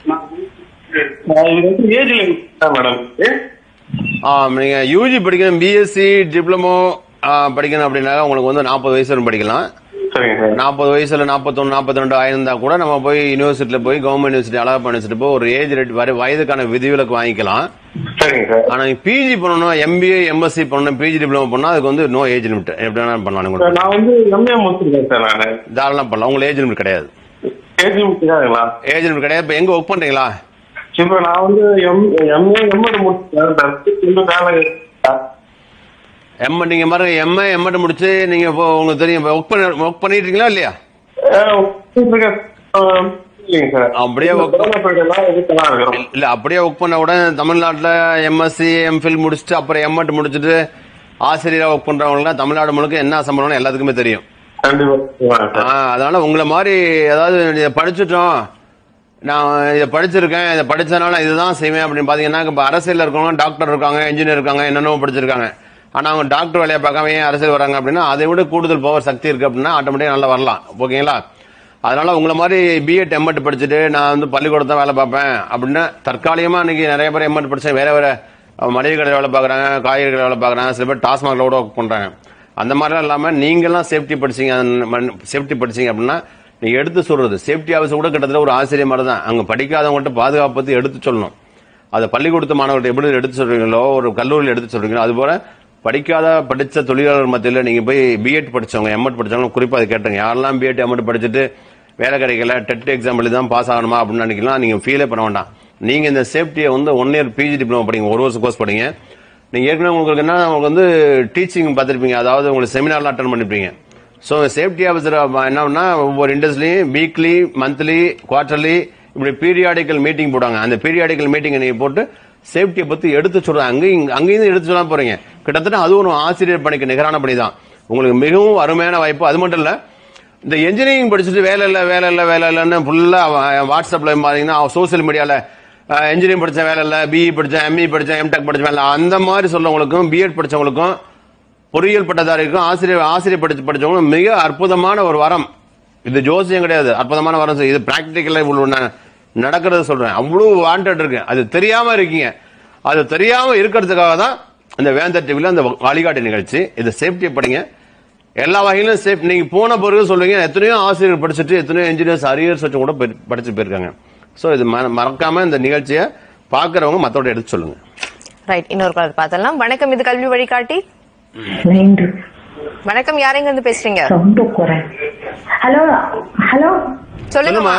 ஏஜ்ல மேடம் ஆ, நீங்க யூஜி படிக்கணும் பிஎஸ்சி டிப்ளமோ படிக்கணும் அப்படின்னா உங்களுக்கு வந்து நாற்பது வயசு வரைக்கும் படிக்கலாம் சரிங்க சார் நாற்பது வயசுல நாற்பத்தொன்னு நாற்பத்தி ரெண்டு ஆயிருந்தா கூட நம்ம போய் யூனிவர்சிட்டியில போய் கவர்மெண்ட் யூனிவர்சிட்டி அழகப்பா யூனிவர்சிட்டி போய் ஒரு ஏஜ் ரேட் வரை வயதுக்கான விதிவிலக்கு வாங்கிக்கலாம் சரிங்க சார் ஆனா பிஜி பண்ணணும் எம்பிஏ எம்எஸ்சி பண்ணணும் பிஜி டிப்ளமோ பண்ணா அதுக்கு வந்து நோ ஏஜ் லிமிட் எப்படி வேணாலும் பண்ணலாம் சார், உங்களுக்கு நான் வந்து எம்ஏ முடிச்சிருக்கேன் சார் நானு தாராளம் பண்ணலாம் உங்களுக்கு ஏஜ் லிமிட் கிடையாது ஏஜ் முடிச்சிருக்காங்களா ஏஜ் லிமிட் கிடையாது இப்போ எங்க ஒர்க் பண்றீங்களா இப்போ நான் வந்து எம் எம்ஏ எம்எட் முடிச்சிருக்கேன் இன்னும் வேலை இருக்கா? எம் நீங்க மாதிரி எம்ஏ எம்எட் முடிச்சு நீங்க இப்போ உங்களுக்கு தெரியும் ஒர்க் பண்ண ஒர்க் பண்ணிட்டு இருக்கீங்களா இல்லையா அஹ், முடிச்சிருக்கேன். அஹ், இல்லைங்க சார் அப்படியே இந்த work- கொரோனா period எல்லாம் இதுக்கெல்லாம் இருக்கிறோம் இல்ல அப்படியே ஒர்க் பண்ண உடனே தமிழ்நாட்டுல எம்எஸ்சி எம்ஃபில் முடிச்சுட்டு அப்புறம் எம்எட் முடிச்சுட்டு ஆசிரியரா ஒர்க் பண்றவங்களுக்கு தமிழ்நாடு முழுக்க என்ன சம்பளம்னு எல்லாத்துக்குமே தெரியும் கண்டிப்பா ஆ, சார் அதனால உங்களை மாதிரி அதாவது இதை படிச்சுட்டோம் நான் இதை படிச்சிருக்கேன் இதை படிச்சதுனால இதுதான் செய்வேன் அப்படின்னு பாத்தீங்கன்னா இப்ப அரசியல் இருக்கவங்க டாக்டர் இருக்காங்க இன்ஜினியர் இருக்காங்க என்னென்னவோ படிச்சிருக்காங்க ஆனா அவங்க டாக்டர் வேலையை பார்க்காம ஏன் அரசியல் வராங்க அப்படின்னா அதை விட கூடுதல் பவர் சக்தி இருக்கு அப்படின்னா ஆட்டோமேட்டிக்கா நல்லா வரலாம் ஓகேங்களா அதனால உங்களை மாதிரி பிஎட் எம்எட் படிச்சுட்டு நான் வந்து பள்ளிக்கூடத்தான் வேலை பார்ப்பேன் அப்படின்னு தற்காலிகமா இன்னைக்கு நிறைய பேர் எம்எட் படிச்சேன் வேற வேற மளிகை கடையில் வேலை பார்க்குறாங்க காய்கறி கடையில் வேலை பார்க்குறாங்க சில பேர் டாஸ்மாக்ல கூட ஒர்க் பண்றாங்க அந்த மாதிரிலாம் இல்லாம நீங்கெல்லாம் சேஃப்டி படிச்சீங்க சேஃப்டி படிச்சீங்க அப்படின்னா நீங்க எடுத்து சொல்றது சேஃப்டி ஆஃபீஸர் கூட கிட்டத்தட்ட ஒரு ஆசிரியர் மாதிரி தான் அங்க படிக்காதவங்கள்ட்ட பாதுகாப்பு பத்தி எடுத்து சொல்லணும் அதை பள்ளிக்கூடத்து மாணவர்கள்ட்ட எப்படி எடுத்து சொல்றீங்களோ ஒரு கல்லூரியில் எடுத்து சொல்றீங்களோ அது போல படிக்காத படிச்ச தொழிலாளர் மத்தியில் நீங்க போய் பிஎட் படிச்சவங்க எம்எட் படிச்சவங்க குறிப்பா அதை கேட்டுங்க யாரெல்லாம் பிஎட் எம்எட் படிச்சுட்டு வேலை கிடைக்கல டெட் எக்ஸாம் எழுதி தான் பாஸ் ஆகணுமா அப்படின்னு நினைக்கலாம் நீங்க ஃபீலே பண்ண வேண்டாம் நீங்க இந்த சேஃப்டியை வந்து ஒன் இயர் பிஜி டிப்ளமோ படிங்க ஒரு வருஷம் கோர்ஸ் படிங்க நீங்க ஏற்கனவே உங்களுக்கு என்ன உங்களுக்கு வந்து டீச்சிங் பார்த்துருப்பீங்க அதாவது உங்களுக்கு செமினார்லாம் அட்டன் பண்ணிருப்பீங்க ஸோ சேஃப்டி ஆஃபீஸர் என்னன்னா ஒவ்வொரு இண்டஸ்ட்ரிலையும் வீக்லி மந்த்லி குவார்டர்லி இப்படி பீரியாடிக்கல் மீட்டிங் போடுவாங்க அந்த பீரியாடிக்கல் மீட்டிங் நீங்க போட்டு சேஃப்டியை பத்தி எடுத்து சொல்றாங்க அங்கேயும் அங்கேயும் எடுத்து சொல்ல போறீங்க கிட்டத்தட்ட அது ஒரு ஆசிரியர் பணிக்கு நிகரான பணி தான் உங்களுக்கு மிகவும் அருமையான வாய்ப்பு அது மட்டும் இல்ல இந்த இன்ஜினியரிங் படிச்சுட்டு வேலை இல்ல வேலை இல்ல வேலை இல்லைன்னு ஃபுல்லா வாட்ஸ்அப்ல பாத்தீங்கன்னா சோசியல் மீடியால இன்ஜினியரிங் படிச்ச வேலை இல்ல பிஇ படிச்சேன் எம்இ படிச்சேன் எம்டெக் படிச்ச வேலை இல்ல. அந்த மாதிரி சொல்லவங்களுக்கும் பிஎட் படிச்சவங்களுக்கும் பொறியியல் பட்டதாரிக்கும் ஆசிரியர் ஆசிரியர் படிச்சு படிச்சவங்களும் மிக அற்புதமான ஒரு வரம் இது ஜோசியம் கிடையாது அற்புதமான வரம் இது பிராக்டிக்கலா இவ்வளவு ந- நடக்கிறத சொல்றேன் அவ்வளவு வாண்டட் இருக்கு அது தெரியாம இருக்கீங்க அது தெரியாம இருக்கிறதுக்காக தான் இந்த வேந்தர் டிவில அந்த வழிகாட்டு நிகழ்ச்சி இது சேஃப்டியை படிங்க எல்லா வகையிலும் சேஃப் நீங்க போன பிறகு சொல்லுவீங்க எத்தனையோ ஆசிரியர் படிச்சுட்டு எத்தனையோ இன்ஜினியர்ஸ் அரியர்ஸ் வச்சு கூட போய் படிச்சு போயிருக்காங்க சோ இது மற- மறக்காம இந்த நிகழ்ச்சியை பாக்குறவங்க மத்தோட எடுத்து சொல்லுங்க ரைட் இன்னொரு காலர் பார்த்தலாம் வணக்கம் இது கல்வி வழிகாட்டி நைன்டி வணக்கம் யாரெங்க இருந்து பேசுறீங்க ரொம்ப குறை ஹலோ ஹலோ சொல்லுங்கம்மா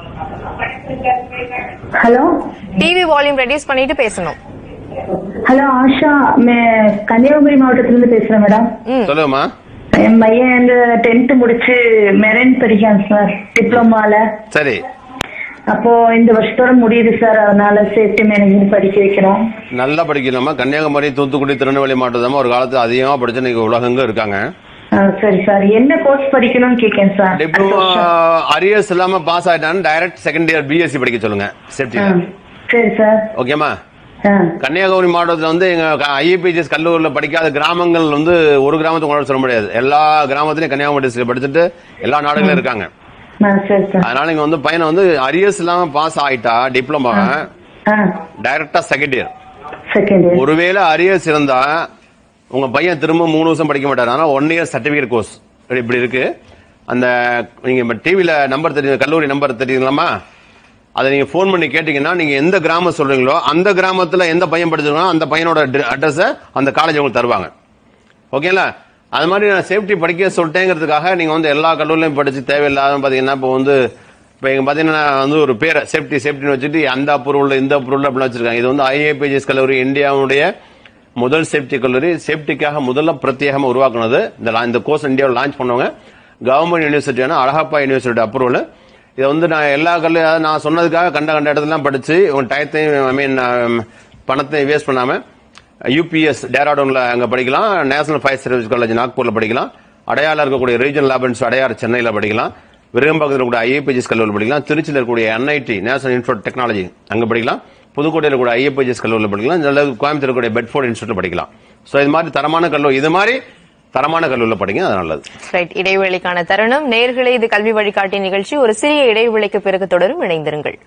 ஹலோ டிவி வால்யூம் ரெடியூஸ் பண்ணிட்டு பேசணும் ஹலோ ஆஷா மே- கன்னியாகுமரி மாவட்டத்திலிருந்து பேசுறேன் மேடம் சொல்லுங்கம்மா என் பையன் இந்த டென்த் முடிச்சு மெரைன் படிக்கான் சார் டிப்ளமால சரி அப்போ இந்த வருஷத்தோட முடியுது சார் அதனால சேஃப்டி மேனேஜ்மெண்ட் படிக்க வைக்கிறோம் நல்லா படிக்கலாமா கன்னியாகுமரி தூத்துக்குடி திருநெல்வேலி மாவட்டத்தாம ஒரு காலத்துல அதிகமா படிச்சு இன்னைக்கு உலகங்க இருக்காங்க ஆ, சரி சார் என்ன கோர்ஸ் படிக்கணும்னு கேட்கேன் சார் அடுத்த டிப்ளமோ வருஷம். அரியர்ஸ் இல்லாம பாஸ் ஆயிட்டான்னு டைரக்ட் செகண்ட் இயர் பிஎஸ்சி படிக்க சொல்லுங்க ஆ, சேஃப்டில சரி சார் ஓகேமா ஆ, கன்னியாகுமரி மாவட்டத்துல வந்து எங்க ஐஏபிஜிஎஸ் கல்லூரியில் படிக்காத கிராமங்கள் வந்து ஒரு கிராமத்தை கொண்டாட சொல்ல முடியாது எல்லா கிராமத்திலயும் கன்னியாகுமரி district படிச்சுட்டு எல்லா நாடுகளும் இருக்காங்க ஆ, சரி சார் அதனால இங்க வந்து பையனை வந்து அரியர்ஸ் இல்லாம பாஸ் ஆயிட்டா டிப்ளமோ ஆ டைரக்டா செகண்ட் இயர் செகண்ட் இயர் ஒருவேளை அரியர்ஸ் இருந்தா உங்க பையன் திரும்ப மூணு வருஷம் படிக்க மாட்டாரு ஆனா ஒன் இயர் சர்டிபிகேட் கோர்ஸ் இப்படி இருக்கு அந்த நீங்க டிவில நம்பர் தெரியும் கல்லூரி நம்பர் தெரியுங்களாமா அதை நீங்க ஃபோன் பண்ணி கேட்டீங்கன்னா நீங்க எந்த கிராமம் சொல்றீங்களோ அந்த கிராமத்துல எந்த பையன் படிச்சிருக்கோ அந்த பையனோட அட்ரஸ் அந்த காலேஜ் உங்களுக்கு தருவாங்க ஓகேங்களா அது மாதிரி நான் சேஃப்டி படிக்க சொல்லிட்டேங்கிறதுக்காக நீங்க வந்து எல்லா கல்லூரிலையும் படிச்சு தேவையில்லாத பாத்தீங்கன்னா இப்போ வந்து இப்போ இங்க பாத்தீங்கன்னா வந்து ஒரு பேரை சேஃப்டி சேஃப்டின்னு வச்சுட்டு அந்த அப்ரூவல் இந்த அப்ரூவல் அப்படின்னு வச்சிருக்காங்க இது வந்து ஐஏபிஜிஎஸ் கல்லூரி இந்தியாவுடைய முதல் சேஃப்டி கல்லூரி சேஃப்டிக்காக முதல்ல பிரத்யேகமா உருவாக்குனது இந்த லா- இந்த கோர்ஸ் இந்தியாவில் லான்ச் பண்ணவங்க கவர்மெண்ட் யூனிவர்சிட்டியான அழகப்பா யூனிவர்சிட்டி அப்ரூவல் இதை வந்து நான் எல்லா கல்லு அதாவது நான் சொன்னதுக்காக கண்ட கண்ட இடத்துலாம் படிச்சு உங்க டயத்தையும் ஐ மீன் பணத்தையும் வேஸ்ட் பண்ணாம யூபிஎஸ் டேராடூன்ல அங்க படிக்கலாம் நேஷனல் ஃபயர் சர்வீஸ் காலேஜ் நாக்பூர்ல படிக்கலாம் அடையாள இருக்கக்கூடிய ரீஜனல் லேபன்ஸ் அடையாறு சென்னையில படிக்கலாம் விருகம்பாக்கத்தில் இருக்கக்கூடிய ஐஏபிஜிஎஸ் கல்லூரியில் படிக்கலாம் திருச்சியில் இருக்கக்கூடிய என்ஐடி நேஷனல் இன்ஸ்டியூட் டெக்னாலஜி அங்க படிக்கலாம் புதுக்கோட்டையில் இருக்கக்கூடிய ஐஏபிஜிஎஸ் கல்லூரியில் படிக்கலாம் அல்லது கோயம்புத்தூர் இருக்கக்கூடிய பெட்ஃபோர்ட் இன்ஸ்டியூட்ல படிக்கலாம் ஸோ இது மாதிரி தரமான கல்லூரி இது மாதிரி தரமான கல்லூரியில் படிங்க அது நல்லது ரைட் இடைவேளைக்கான தருணம் நேர்களே இது கல்வி வழிகாட்டி நிகழ்ச்சி ஒரு சிறிய இடைவேளைக்கு பிறகு தொடரும் இணைந்திருங்கள்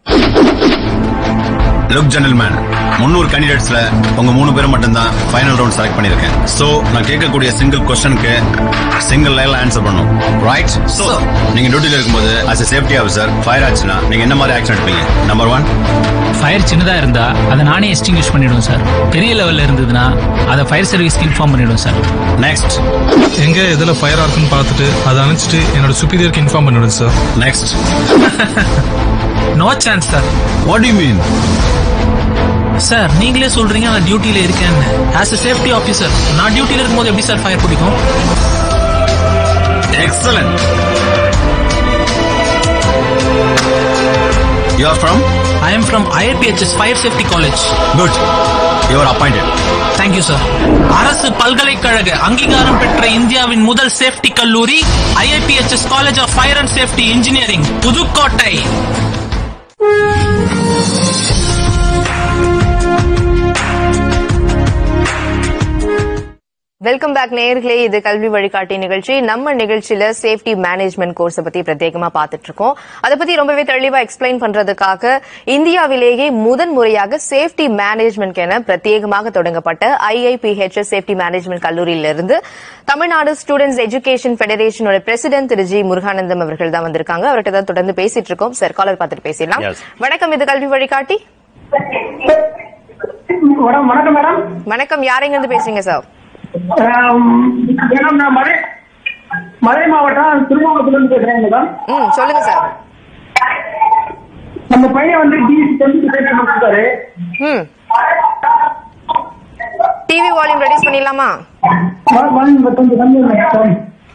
லுக் ஜென்டில்மேன் முன்னூறு கேண்டிடேட்ஸ்ல உங்க மூணு பேர் மட்டும்தான் ஃபைனல் ரவுண்ட் செலக்ட் பண்ணிருக்கேன் சோ நான் கேட்கக்கூடிய சிங்கிள் கொஸ்டனுக்கு சிங்கிள் லைன்ல ஆன்சர் பண்ணும் ரைட் சோ நீங்க டியூட்டில இருக்கும்போது as a safety officer fire ஆச்சுன்னா நீங்க என்ன மாதிரி ஆக்ஷன் எடுப்பீங்க நம்பர் ஒன் ஃபயர் சின்னதா இருந்தா அதை நானே எஸ்டிங்யூஷ் பண்ணிடுவேன் சார் பெரிய லெவல்ல இருந்ததுன்னா அதை ஃபயர் சர்வீஸ்க்கு இன்ஃபார்ம் பண்ணிடுவேன் சார் நெக்ஸ்ட் எங்க எதுல ஃபயர் இருக்குன்னு பார்த்துட்டு அதை அணைச்சிட்டு என்னோட சுப்பீரியருக்கு இன்ஃபார்ம் பண்ணிவிடுங்க sir next no chance sir what you mean sir நீங்களே சொல்றீங்க நான் டியூட்டில இருக்கேன்னு ஆஸ் a சேஃப்டி ஆஃபீஸர் நான் டியூட்டில இருக்கும்போது எப்படி சார் ஃபயர் பிடிக்கும் excellent you are from I am from IIPHS fire safety college good you are appointed thank you sir அரசு பல்கலைக்கழக அங்கீகாரம் பெற்ற இந்தியாவின் முதல் சேஃப்டி கல்லூரி IIPHS college of fire and safety engineering Pudukkottai welcome back நேயர்களே இது கல்வி வழிகாட்டி நிகழ்ச்சி நம்ம நிகழ்ச்சியில சேஃப்டி மேனேஜ்மெண்ட் கோர்ஸ் பத்தி பிரத்யேகமா பார்த்துட்டு இருக்கோம் அதை பத்தி ரொம்பவே தெளிவா எக்ஸ்பிளைன் பண்றதுக்காக இந்தியாவிலேயே முதன் முறையாக சேஃப்டி மேனேஜ்மெண்ட் என பிரத்யேகமாக தொடங்கப்பட்ட ஐஐபிஹெச்எஸ் சேஃப்டி மேனேஜ்மெண்ட் கல்லூரியிலிருந்து தமிழ்நாடு ஸ்டூடெண்ட்ஸ் எஜுகேஷன் ஃபெடரேஷனோட பிரசிடென்ட் திரு ஜி முருகானந்தம் அவர்கள் தான் வந்திருக்காங்க அவர்கிட்ட தான் தொடர்ந்து பேசிட்டு இருக்கோம் சார் காலர் பார்த்துட்டு பேசிடலாம் Yes. வணக்கம் இது கல்வி வழிகாட்டி மேடம் வணக்கம் மேடம் வணக்கம் யாரெங்க இருந்து பேசுறீங்க சார் மேடம் நான் மதுரை மதுரை மாவட்டம் திருமாவளத்திலிருந்து பேசுறேன் மேடம் ம் சொல்லுங்க சார் நம்ம பையன் வந்து டிஎஸ்சி டென்த் சேர்த்து முடிச்சிருக்காரு ம் டிவி வால்யூம் ரெடியூஸ் பண்ணிடலாமா வ- வந்து கொஞ்சம் கம்மி சார்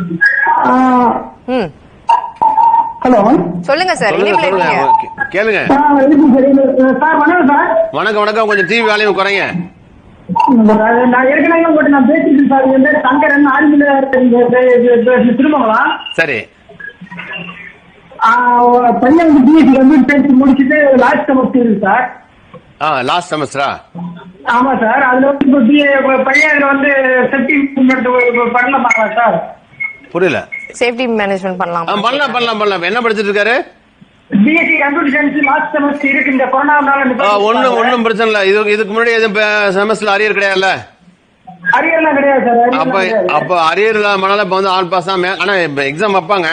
ம் ஹலோ சொல்லுங்க சார் சொல்லுங்க இனிமேல் சொல்லுங்க இருக்கீங்க கே- கேளுங்க சார் வணக்கம் சார் வணக்கம் வணக்கம் கொஞ்சம் டிவி வேலையும் குறைங்க நான் ஏற்கனவே உங்கள்கிட்ட நான் பேசிட்டேன் சார் என் பேர் சங்கரன் ஆர்மியில திருமங்கலம் சரி ஆஹ் பையன் வந்து பிஎஸ்சி கம்ப்யூட்டர் சயின்ஸ் முடிச்சுட்டு லாஸ்ட் செமஸ்டர் இருக்கு சார் ஆ லாஸ்ட் செமஸ்டரா ஆமா சார் அதுல வந்து இப்போ பிஏ பையன் இதுல வந்து சர்டிபிகேட் பண்ணலாமா சார் புரியல சேஃப்டி மேனேஜ்மெண்ட் பண்ணலாம் ஆ, பண்ணலாம் பண்ணலாம் பண்ணலாம் என்ன படிச்சிட்டு இருக்காரு BSc computer science last semester இருக்கு இந்த கொரோனானால ஆ, ஒண்ணும் ஒண்ணும் பிரச்சனை இல்ல இது இதுக்கு முன்னாடி எதுவும் செமஸ்டர்ல அரியர் கிடையாதுல்ல அரியர்லாம் கிடையாது சார் arrear அப்ப எல்லாம் கிடையாது. அப்ப அரியர் இல்லாமனால இப்ப வந்து ஆல் பாஸ் தான் மே- ஆனா இப்ப எக்ஸாம் வைப்பாங்க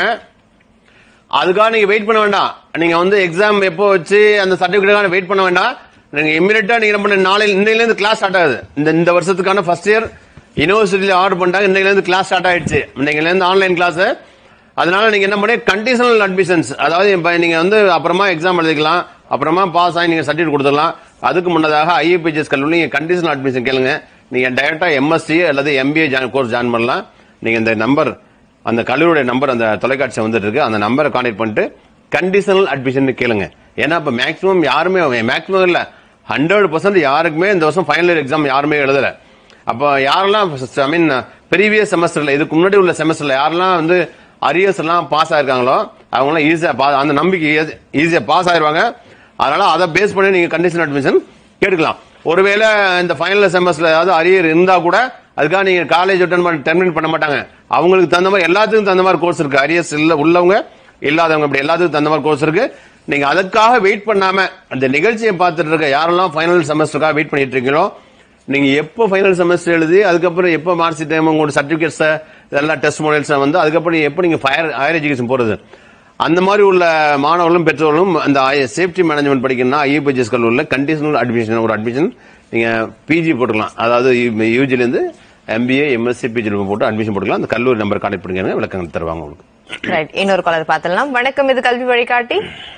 அதுக்காக நீங்க வெயிட் பண்ண வேண்டாம் நீங்க வந்து எக்ஸாம் எப்போ வச்சு அந்த சர்டிபிகேட்டுக்கான வெயிட் பண்ண வேண்டாம் நீங்க இம்மிடியா நீங்க என்ன பண்ண நாளையில இன்னையில இருந்து கிளாஸ் ஸ்டார்ட் ஆகுது இந்த இந்த வருஷத்துக்கான ஃபர்ஸ்ட் இயர் யூனிவர்சிட்டியில ஆர்டர் பண்ணிட்டாங்க இன்னையில இருந்து கிளாஸ் ஸ்டார்ட் ஆயிடுச்சு இன்னைக்குல இருந்து ஆன்லைன் கிளாஸ் அதனால நீங்க என்ன பண்ணி கண்டிஷனல் அட்மிஷன்ஸ் அதாவது இப்ப நீங்க வந்து அப்புறமா எக்ஸாம் எழுதிக்கலாம் அப்புறமா பாஸ் ஆகி நீங்க சர்டிஃபிகேட் கொடுத்துடலாம் அதுக்கு முன்னதாக ஐஏபிஜிஎஸ் கல்லூரி நீங்க கண்டிஷனல் அட்மிஷன் கேளுங்க நீங்க டைரக்டா எம்எஸ்சி அல்லது எம்பிஏ கோர்ஸ் ஜாயின் பண்ணலாம் நீங்க இந்த நம்பர் அந்த கல்லூரியுடைய நம்பர் அந்த தொலைக்காட்சி வந்துட்டு இருக்கு அந்த நம்பரை கான்டாக்ட் பண்ணிட்டு கண்டிஷனல் அட்மிஷன் கேளுங்க ஏன்னா இப்ப மேக்ஸிமம் யாருமே மேக்ஸிமம் இல்ல ஹண்ட்ரட் பர்சன்ட் யாருக்குமே இந்த வருஷம் ஃபைனல் இயர் எக்ஸாம் யாருமே எழுதல அப்போ யாரெல்லாம் ஐ மீன் ப்ரீவியஸ் செமஸ்டர்ல இதுக்கு முன்னாடி உள்ள செமஸ்டர்ல யாரெல்லாம் வந்து அரியர்ஸ் எல்லாம் பாஸ் ஆயிருக்காங்களோ அவங்களாம் ஈஸியா அந்த நம்பிக்கை ஈஸியா பாஸ் ஆயிருவாங்க அதனால அதை பேஸ் பண்ணி நீங்க கண்டிஷன் அட்மிஷன் கேட்டுக்கலாம் ஒருவேளை இந்த ஃபைனல் செமஸ்டர்ல ஏதாவது அரியர் இருந்தா கூட அதுக்காக நீங்க காலேஜ் அட்டன் பண்ண டெர்மினேட் பண்ண மாட்டாங்க அவங்களுக்கு தகுந்த மாதிரி எல்லாத்துக்கும் தகுந்த மாதிரி கோர்ஸ் இருக்கு அரியர்ஸ் இல்ல உள்ளவங்க இல்லாதவங்க இப்படி எல்லாத்துக்கும் தகுந்த மாதிரி கோர்ஸ் இருக்கு நீங்க அதுக்காக வெயிட் பண்ணாம அந்த நிகழ்ச்சியை பார்த்துட்டு இருக்க யாரெல்லாம் ஃபைனல் செமஸ்டருக்காக வெயிட் பண்ணிட்டு இருக்கீங்களோ நீங்க எப்போ ஃபைனல் செமஸ்டர் எழுதி அதுக்கப்புறம் எப்போ மார்க் ஷீட் உங்களோட சர்டிபிகேட்ஸ் இதெல்லாம் டெஸ்ட் மாடல்ஸ் வந்து அதுக்கப்புறம் நீங்க எப்போ நீங்க ஃபயர் ஹையர் எஜுகேஷன் போறது அந்த மாதிரி உள்ள மாணவர்களும் பெற்றோர்களும் அந்த சேஃப்டி மேனேஜ்மெண்ட் படிக்கணும்னா ஐபிஜிஎஸ் கல்லூரியில் கண்டிஷனல் அட்மிஷன் ஒரு அட்மிஷன் நீங்க பிஜி போட்டுக்கலாம் அதாவது யூஜில இருந்து எம்பிஏ எம்எஸ்சி பிஜி போட்டு அட்மிஷன் போட்டுக்கலாம் அந்த கல்லூரி நம்பர் கான்டெக்ட் பண்ணுங்க விளக்கங்கள் தருவாங்க உங்களுக்கு ரைட் இன்னொரு காலர் பார்த்தலாம் வணக்கம் இது கல்வி வழிகாட்டி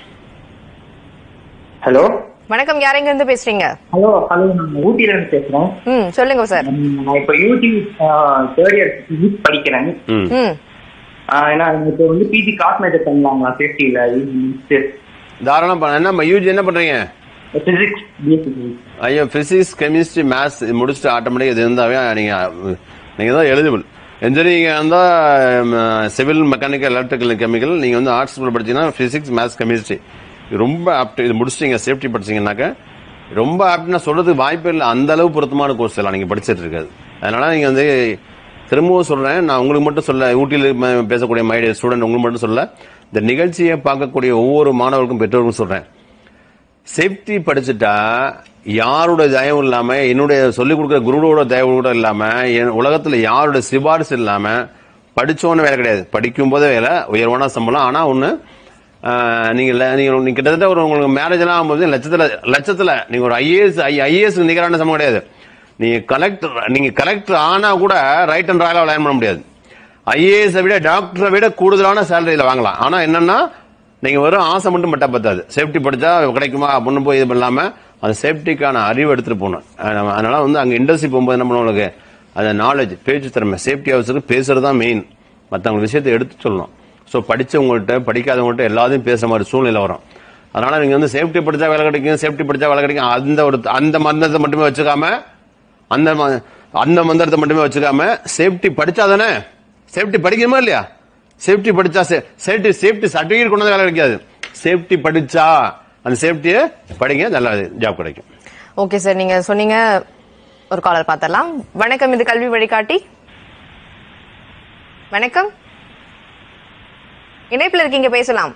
ஹலோ வணக்கம் யாரெங்க இருந்து பேசுறீங்க ஹலோ ஹலோ நான் ஊட்டில இருந்து பேசுறேன் ம் சொல்லுங்க சார் நான் இப்போ யூடி தேர்ட் இயர் பிசிக்ஸ் படிக்கிறேன் ம் ம் ஆஹ் ஏன்னா இப்போ வந்து பிஜி காஸ் மேஜர் பண்ணலாங்களா சேஃப்டியில தாராளம் பண்ண- என்ன யூஜி என்ன பண்றீங்க பிசிக்ஸ் பிஎஸ்சி ஐயோ பிசிக்ஸ் கெமிஸ்ட்ரி மேத்ஸ் இது முடிச்சுட்டு ஆட்டோமேட்டிக் இது இருந்தாவே நீங்க நீங்க தான் எலிஜிபிள் இன்ஜினியரிங் இருந்தா சிவில் மெக்கானிக்கல் எலக்ட்ரிக்கல் கெமிக்கல் நீங்க வந்து ஆர்ட்ஸ் படிச்சீங்கன்னா பிசிக்ஸ் மேத்ஸ் கெமிஸ்ட்ரி ரொம்ப ஆப்ட் இது முடிச்சிட்டீங்க சேஃப்டி படிச்சீங்கன்னாக்க ரொம்ப ஆப்ட்னா சொல்றதுக்கு வாய்ப்பே இல்லை அந்த அளவு பொருத்தமான கோர்ஸ் எல்லாம் நீங்க படிச்சிட்டு இருக்காது அதனால நீங்க வந்து திரும்பவும் சொல்றேன் நான் உங்களுக்கு மட்டும் சொல்ல ஊட்டியில் ம- பேசக்கூடிய மைடிய ஸ்டூடெண்ட் உங்களுக்கு மட்டும் சொல்ல இந்த நிகழ்ச்சியை பார்க்கக்கூடிய ஒவ்வொரு மாணவருக்கும் பெற்றோருக்கும் சொல்றேன் சேஃப்டி படிச்சுட்டா யாரோட தயவும் இல்லாம என்னுடைய சொல்லிக் கொடுக்குற குருவோட தயவு கூட இல்லாம என் உலகத்துல யாரோட சிபாரிசு இல்லாம படிச்சோன்னு வேலை கிடையாது படிக்கும் போதே வேலை உயர்வான சம்பளம் ஆனா ஒண்ணு ஆஹ், நீங்க ல- நீங்க நீங்க கிட்டத்தட்ட ஒரு உங்களுக்கு மேரேஜ் எல்லாம் ஆகும்போது லட்சத்துல லட்சத்துல நீங்க ஒரு ஐஏஎஸ் ஐஏஎஸ் நிகரான சம்பளம் கிடையாது நீங்க கலெக்டர் நீங்க கலெக்டர் ஆனா கூட ரைட் அண்ட் ராயலா லைன் பண்ண முடியாது ஐஏஎஸ் விட டாக்டரை விட கூடுதலான சேலரியில வாங்கலாம் ஆனா என்னன்னா நீங்க வெறும் ஆசை மட்டும் பட்டா பத்தாது சேஃப்டி படிச்சா கிடைக்குமா அப்படின்னு போய் இது பண்ணாம அந்த சேஃப்டிக்கான அறிவு எடுத்துட்டு போகணும் அஹ் நம்ம அதனால வந்து அங்க இண்டஸ்ட்ரி போகும்போது என்ன பண்ணுவாங்க அந்த நாலேஜ் பேச்சு திறமை சேஃப்டி ஹவுஸுக்கு பேசுறது தான் மெயின் மற்றவங்க விஷயத்தை எடுத்து சொல்லணும் ஸோ படிச்சவங்கள்ட்ட படிக்காதவங்கள்ட்ட எல்லாத்தையும் பேசுற மாதிரி சூழ்நிலை வரும் அதனால நீங்க வந்து சேஃப்டி படிச்சா வேலை கிடைக்கும் சேஃப்டி படிச்சா வேலை கிடைக்கும் அந்த ஒரு அந்த மந்திரத்தை மட்டுமே வச்சுக்காம அந்த ம- அந்த மந்திரத்தை மட்டுமே வச்சுக்காம சேஃப்டி படிச்சாதானே சேஃப்டி படிக்கணுமா இல்லையா சேஃப்டி படிச்சா சேஃப்டி சேஃப்டி சர்டிபிகேட் கொண்டு வந்து வேலை கிடைக்காது சேஃப்டி படிச்சா அந்த சேஃப்டியை படிங்க நல்ல ஜாப் கிடைக்கும் ஓகே சார் நீங்க சொன்னீங்க ஒரு காலர் பார்த்தரலாம் வணக்கம் இது கல்வி வழிகாட்டி வணக்கம் இணைப்புல இருக்கீங்க பேசலாம்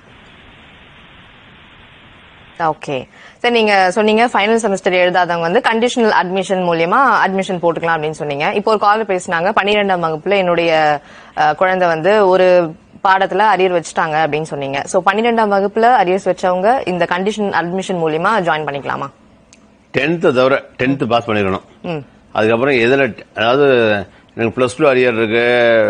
ஓகே சார் நீங்க சொன்னீங்க ஃபைனல் செமஸ்டர் எழுதாதவங்க வந்து கண்டிஷனல் அட்மிஷன் மூலியமா அட்மிஷன் போட்டுக்கலாம் அப்படின்னு சொன்னீங்க இப்போ ஒரு காலர் பேசினாங்க பன்னிரெண்டாம் வகுப்புல என்னுடைய அஹ், குழந்தை வந்து ஒரு பாடத்துல அரியர் வச்சுட்டாங்க அப்படின்னு சொன்னீங்க சோ பன்னிரெண்டாம் வகுப்புல அரியர்ஸ் வச்சவங்க இந்த கண்டிஷன் அட்மிஷன் மூலியமா ஜாயின் பண்ணிக்கலாமா டென்த்து தவிர டென்த்து பாஸ் பண்ணிருக்கணும் ம் அதுக்கப்புறம் எதில் அதாவது எனக்கு ப்ளஸ் டூ அரியர் இருக்கு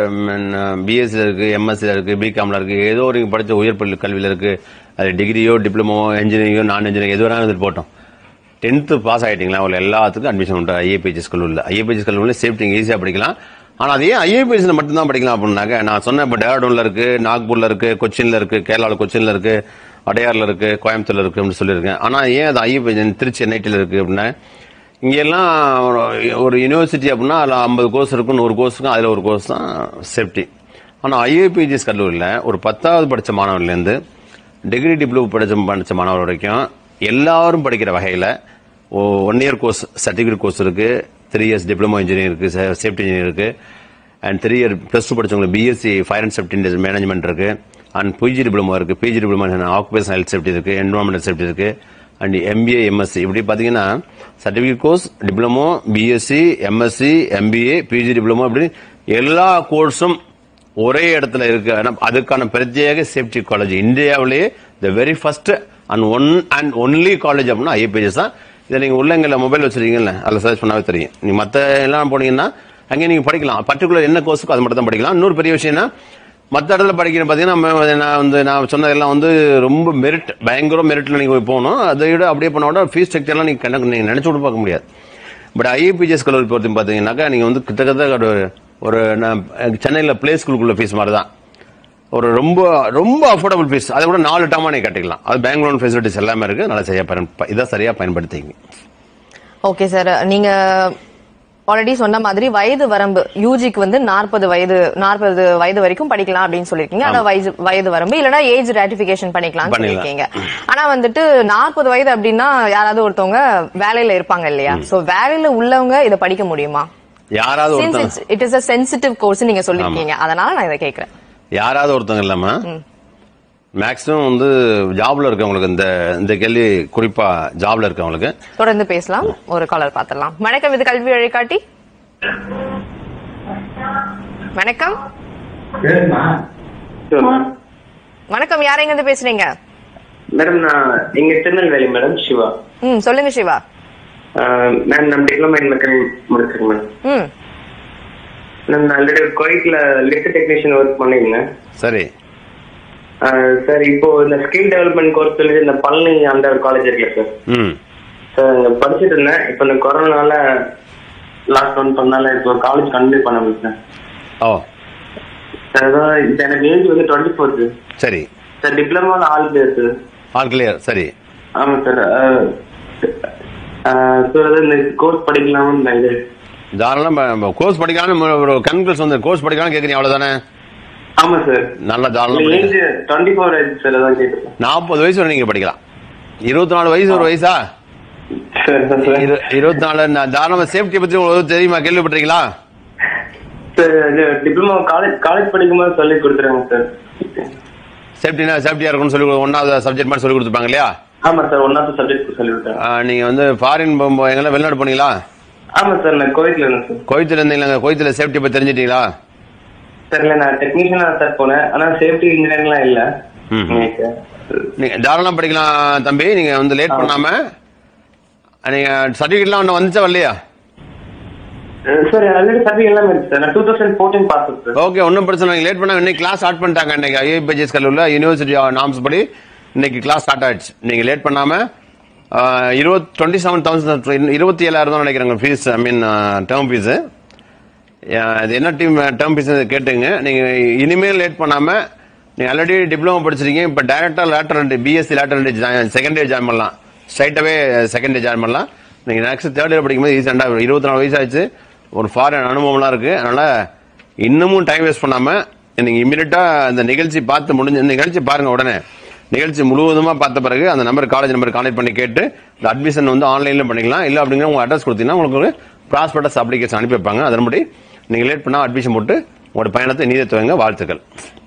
பிஎஸ்சியில் இருக்கு எம்எஸ்சியில் இருக்கு பிகாம்ல இருக்கு ஏதோ ஒரு நீங்க படிச்ச உயர் பள்ளி கல்வியில் இருக்கு அது டிகிரியோ டிப்ளமோ இன்ஜினியரிங்கோ நான் இன்ஜினியரிங் எது வேணாலும் இது போட்டோம் டென்த்து பாஸ் ஆயிட்டீங்களா உங்களுக்கு எல்லாத்துக்கும் அட்மிஷன் உண்டு ஐஏபிஎஸ் கல்லூரியில் ஐஏபிஎஸ் கல்லூரியில் சேஃப்டி ஈஸியாக படிக்கலாம் ஆனால் அதே ஐஏபிஎஸ்ல மட்டும்தான் படிக்கலாம் அப்படின்னாக்க நான் சொன்ன இப்போ டேராடூன்ல இருக்கு நாக்பூர்ல இருக்கு கொச்சின்ல இருக்கு கேரளாவில் கொச்சின்ல இருக்கு அடையார்ல இருக்கு கோயம்புத்தூர்ல இருக்கு அப்படின்னு சொல்லியிருக்கேன் ஆனால் ஏன் அது ஐஏபிஎஸ் திருச்சி என்ஐடியில் இருக்கு அப்படின்னா இங்கெல்லாம் ஒரு- ஒரு யூனிவர்சிட்டி அப்படின்னா அதில் ஐம்பது கோர்ஸ் இருக்கும் நூறு கோர்ஸ் இருக்கும் அதில் ஒரு கோர்ஸ் தான் சேஃப்டி ஆனால் ஐஏபிஜிஎஸ் கல்லூரியில் ஒரு பத்தாவது படித்த மாணவர்லேருந்து டிகிரி டிப்ளமோ படிச்ச படித்த மாணவர் வரைக்கும் எல்லாரும் படிக்கிற வகையில் one year course certificate course இருக்கு த்ரீ இயர்ஸ் டிப்ளமோ இன்ஜினியர் இருக்கு சேஃப்டி இன்ஜினியர் இருக்கு and three year plus two படிச்சவங்களுக்கு BSc fire and safety management இருக்கு அண்ட் பிஜி டிப்ளமோ இருக்கு PG diploma occupation health safety இருக்கு என்வரான்மெண்டல் சேஃப்டி இருக்கு அண்ட் எம்பிஏ எம்எஸ்சி இப்படி பாத்தீங்கன்னா certificate course diploma BSc MSc MBA PG diploma அப்படி எல்லா கோர்ஸும் ஒரே இடத்துல இருக்கு ஆனா, அதுக்கான பிரத்யேக சேஃப்டி காலேஜ் இந்தியாவிலேயே the very first and one and only college அப்படின்னா ஐபிஎஸ் தான் இதை நீங்க உள்ளங்கல்ல மொபைல் வச்சிருக்கீங்கல்ல அதில் சர்ச் பண்ணாவே தெரியும் நீங்க மத்த எல்லாம் போனீங்கன்னா அங்கே நீங்க படிக்கலாம் பர்டிகுலர் என்ன கோர்ஸுக்கோ அது மட்டும் தான் படிக்கலாம் இன்னொரு பெரிய விஷயம்னா மற்ற இடத்துல படிக்கிறேன் பார்த்தீங்கன்னா நம்ம நான் வந்து நான் சொன்னதெல்லாம் வந்து ரொம்ப மெரிட் பயங்கர மெரிட்ல நீங்க போய் போகணும் அதை விட அப்படியே பண்ண விட ஃபீஸ் ஸ்ட்ரக்சர்லாம் நீங்க கணக்கு நீங்க நினைச்சு கூட பார்க்க முடியாது பட் ஐஏபிஜிஎஸ் கல்லூரி பொறுத்து பார்த்தீங்கன்னாக்கா நீங்க வந்து கிட்டத்தட்ட ஒரு ஒரு நான் சென்னையில் பிளே ஸ்கூலுக்குள்ள ஃபீஸ் மாதிரி தான் ஒரு ரொம்ப ரொம்ப அஃபோர்டபுள் ஃபீஸ் அதை விட நாலு டேமா நீங்க கட்டிக்கலாம் அது பேங்க் லோன் ஃபெசிலிட்டிஸ் எல்லாமே இருக்கு நல்லா சரியா பயன் இதை சரியா பயன்படுத்திங்க ஓகே சார் நீங்க ஆல்ரெடி சொன்ன மாதிரி வயது வரம்பு யூஜிக்கு வந்து நாற்பது வயது நாற்பது வயது வரைக்கும் படிக்கலாம் அப்படின்னு சொல்லிருக்கீங்க ஆனா வயது வயது வரம்பு இல்லனா ஏஜ் ரேட்டிபிகேஷன் பண்ணிக்கலாம் பண்ணிடலாம். சொல்லிருக்கீங்க ஆனா வந்துட்டு நாற்பது வயது அப்படின்னா யாராவது ஒருத்தவங்க வேலையில இருப்பாங்க இல்லையா சோ வேலையில உள்ளவங்க இதை படிக்க முடியுமா யாராவது ஒருத்தங்க since it is a sensitive course நீங்க சொல்லிருக்கீங்க அதனால நான் இதை கேக்குறேன் யாராவது ஒருத்தங்க இல்லாம மேக்ஸிமம் வந்து ஜாப்ல இருக்கவங்களுக்கு இந்த இந்த கேள்வி குறிப்பா ஜாப்ல இருக்கவங்களுக்கு தொடர்ந்து பேசலாம் ஒரு காலர் பாத்திரலாம் வணக்கம் இது கல்வி வழிகாட்டி வணக்கம் வணக்கம் யார் எங்க இருந்து பேசுறீங்க மேடம் நான் இங்க திருநெல்வேலி மேடம் சிவா ம் சொல்லுங்க சிவா மேம் நான் டிப்ளமா இன் மெக்கானிக் முடிச்சிருக்கேன் மேம் ம் நான் ஆல்ரெடி குவைட்ல லிஃப்ட் டெக்னீஷியன் ஒர்க் பண்ணிருந்தேன் சரி சார் இப்போ இந்த ஸ்கில் டெவலப்மெண்ட் கோர்ஸ் சொல்லி இந்த பழனி அந்த காலேஜ் இருக்குல்ல சார் ம் சார் அங்க படிச்சுட்டு இருந்தேன் இப்போ இந்த கொரோனால லாக்டவுன் பண்ணால இப்போ காலேஜ் கண்டினியூ பண்ண முடியல ஓ சார் அதான் இது எனக்கு ஏஜ் வந்து டுவெண்ட்டி ஃபோர் சரி சார் டிப்ளமோல ஆல் பேர் சார் ஆல் கிளியர் சரி ஆமா சார் சார் அதான் இந்த கோர்ஸ் படிக்கலாம்னு நான் இது தாராளம் கோர்ஸ் படிக்கலாம்னு ஒரு கன்க்ளூஸ் வந்து கோர்ஸ் படிக்கலாம் கேட்குறீங்க அவ்வளவுதானே ஆமா சார் நல்லா தாராளம் ஏஜ் டுவெண்ட்டி ஃபோர் ஆயிடுச்சு சார் அதான் கேட்டுருக்கேன் நாற்பது வயசு வரை நீங்க படிக்கலாம் இருபத்தி நாலு வயசு ஒரு வயசா சார் சார் இரு- இருபத்தி நாலு நான் தாராளமா சேஃப்டி பத்தி உங்களுக்கு தெரியுமா கேள்விப்பட்டிருக்கீங்களா சார் இது டிப்ளமோ காலேஜ் காலேஜ் படிக்கும்போது சொல்லி கொடுத்துருங்க சார் சேஃப்டினா சேஃப்டியா இருக்கும்னு சொல்லி ஒன்னாவது சப்ஜெக்ட் மாதிரி சொல்லி கொடுத்துருப்பாங்க இல்லையா ஆமா சார் ஒன்னாவது சப்ஜெக்ட் சொல்லி கொடுத்தேன் ஆ, நீங்க வந்து ஃபாரின் போகும்போது எங்கெல்லாம் வெளிநாடு போனீங்களா ஆமா சார் நான் கோயட்ல இருந்தேன் சார் கோயத்துல இருந்தீங்களா கோயத்துல சேஃப்டி பத்தி தெரிஞ்சிட்டீங்களா தெரியல நான் டெக்னீஷியனா சார் போனேன் ஆனா சேஃப்டி இன்ஜினியரிங்லாம் இல்ல ம். எனக்கு நீங்க தாராளம் படிக்கலாம் தம்பி நீங்க வந்து லேட் பண்ணாம நீங்க சர்டிபிகேட்லாம் ஒன்று வந்துச்சா வரலையா சார் ஆல்ரெடி சர்டிஃபிகேட் எல்லாமே இருக்கு சார் நான் two thousand fourteen pass sir okay ஒன்றும் பிரச்சனை இல்லை லேட் பண்ணா இன்னைக்கு கிளாஸ் ஸ்டார்ட் பண்ணிட்டாங்க இன்னைக்கு ஐஏபிஎஸ் கல்லூரியில் யூனிவர்சிட்டி நாம்ஸ் படி இன்னைக்கு கிளாஸ் ஸ்டார்ட் ஆயிடுச்சு நீங்க லேட் பண்ணாம இருபத்தி டுவெண்ட்டி செவன் தௌசண்ட் இருபத்தி ஏழாயிரம் தான் நினைக்கிறேங்க fees I mean term fees இது என்ன டீம் டேர்ம் ஃபீஸ் கேட்டுங்க நீங்க இனிமேல் லேட் பண்ணாம நீங்க ஆல்ரெடி டிப்ளமோ படிச்சிருக்கீங்க இப்போ டைரக்டா lateral BSc lateral second year join பண்ணலாம் ஸ்ட்ரைட்டாவே செகண்ட் இயர் ஜாயின் பண்ணலாம் நீங்க நெக்ஸ்ட் தேர்ட் இயர் படிக்கும்போது ஈஸியா இருபத்தி நாலு வயசு ஆயிடுச்சு ஒரு ஃபாரின் அனுபவம்லாம் இருக்கு அதனால இன்னமும் டைம் வேஸ்ட் பண்ணாம நீங்க இமீடியட்டா அந்த நிகழ்ச்சி பார்த்து முடிஞ்ச இந்த நிகழ்ச்சி பாருங்க உடனே நிகழ்ச்சி முழுவதுமா பார்த்த பிறகு அந்த நம்பர் காலேஜ் நம்பர் கான்டெக்ட் பண்ணி கேட்டு இந்த அட்மிஷன் வந்து ஆன்லைன்ல பண்ணிக்கலாம் இல்ல அப்படிங்கிற உங்க அட்ரஸ் கொடுத்தீங்கன்னா உங்களுக்கு ஒரு ப்ராஸ்பெக்டஸ் அப்ளிகேஷன் அனுப்பி வைப்பாங்க அதன்படி நீங்க லேட் பண்ணா அட்மிஷன் போட்டு உங்களோட பயணத்தை நீதி துவங்க வாழ்த்துக்கள்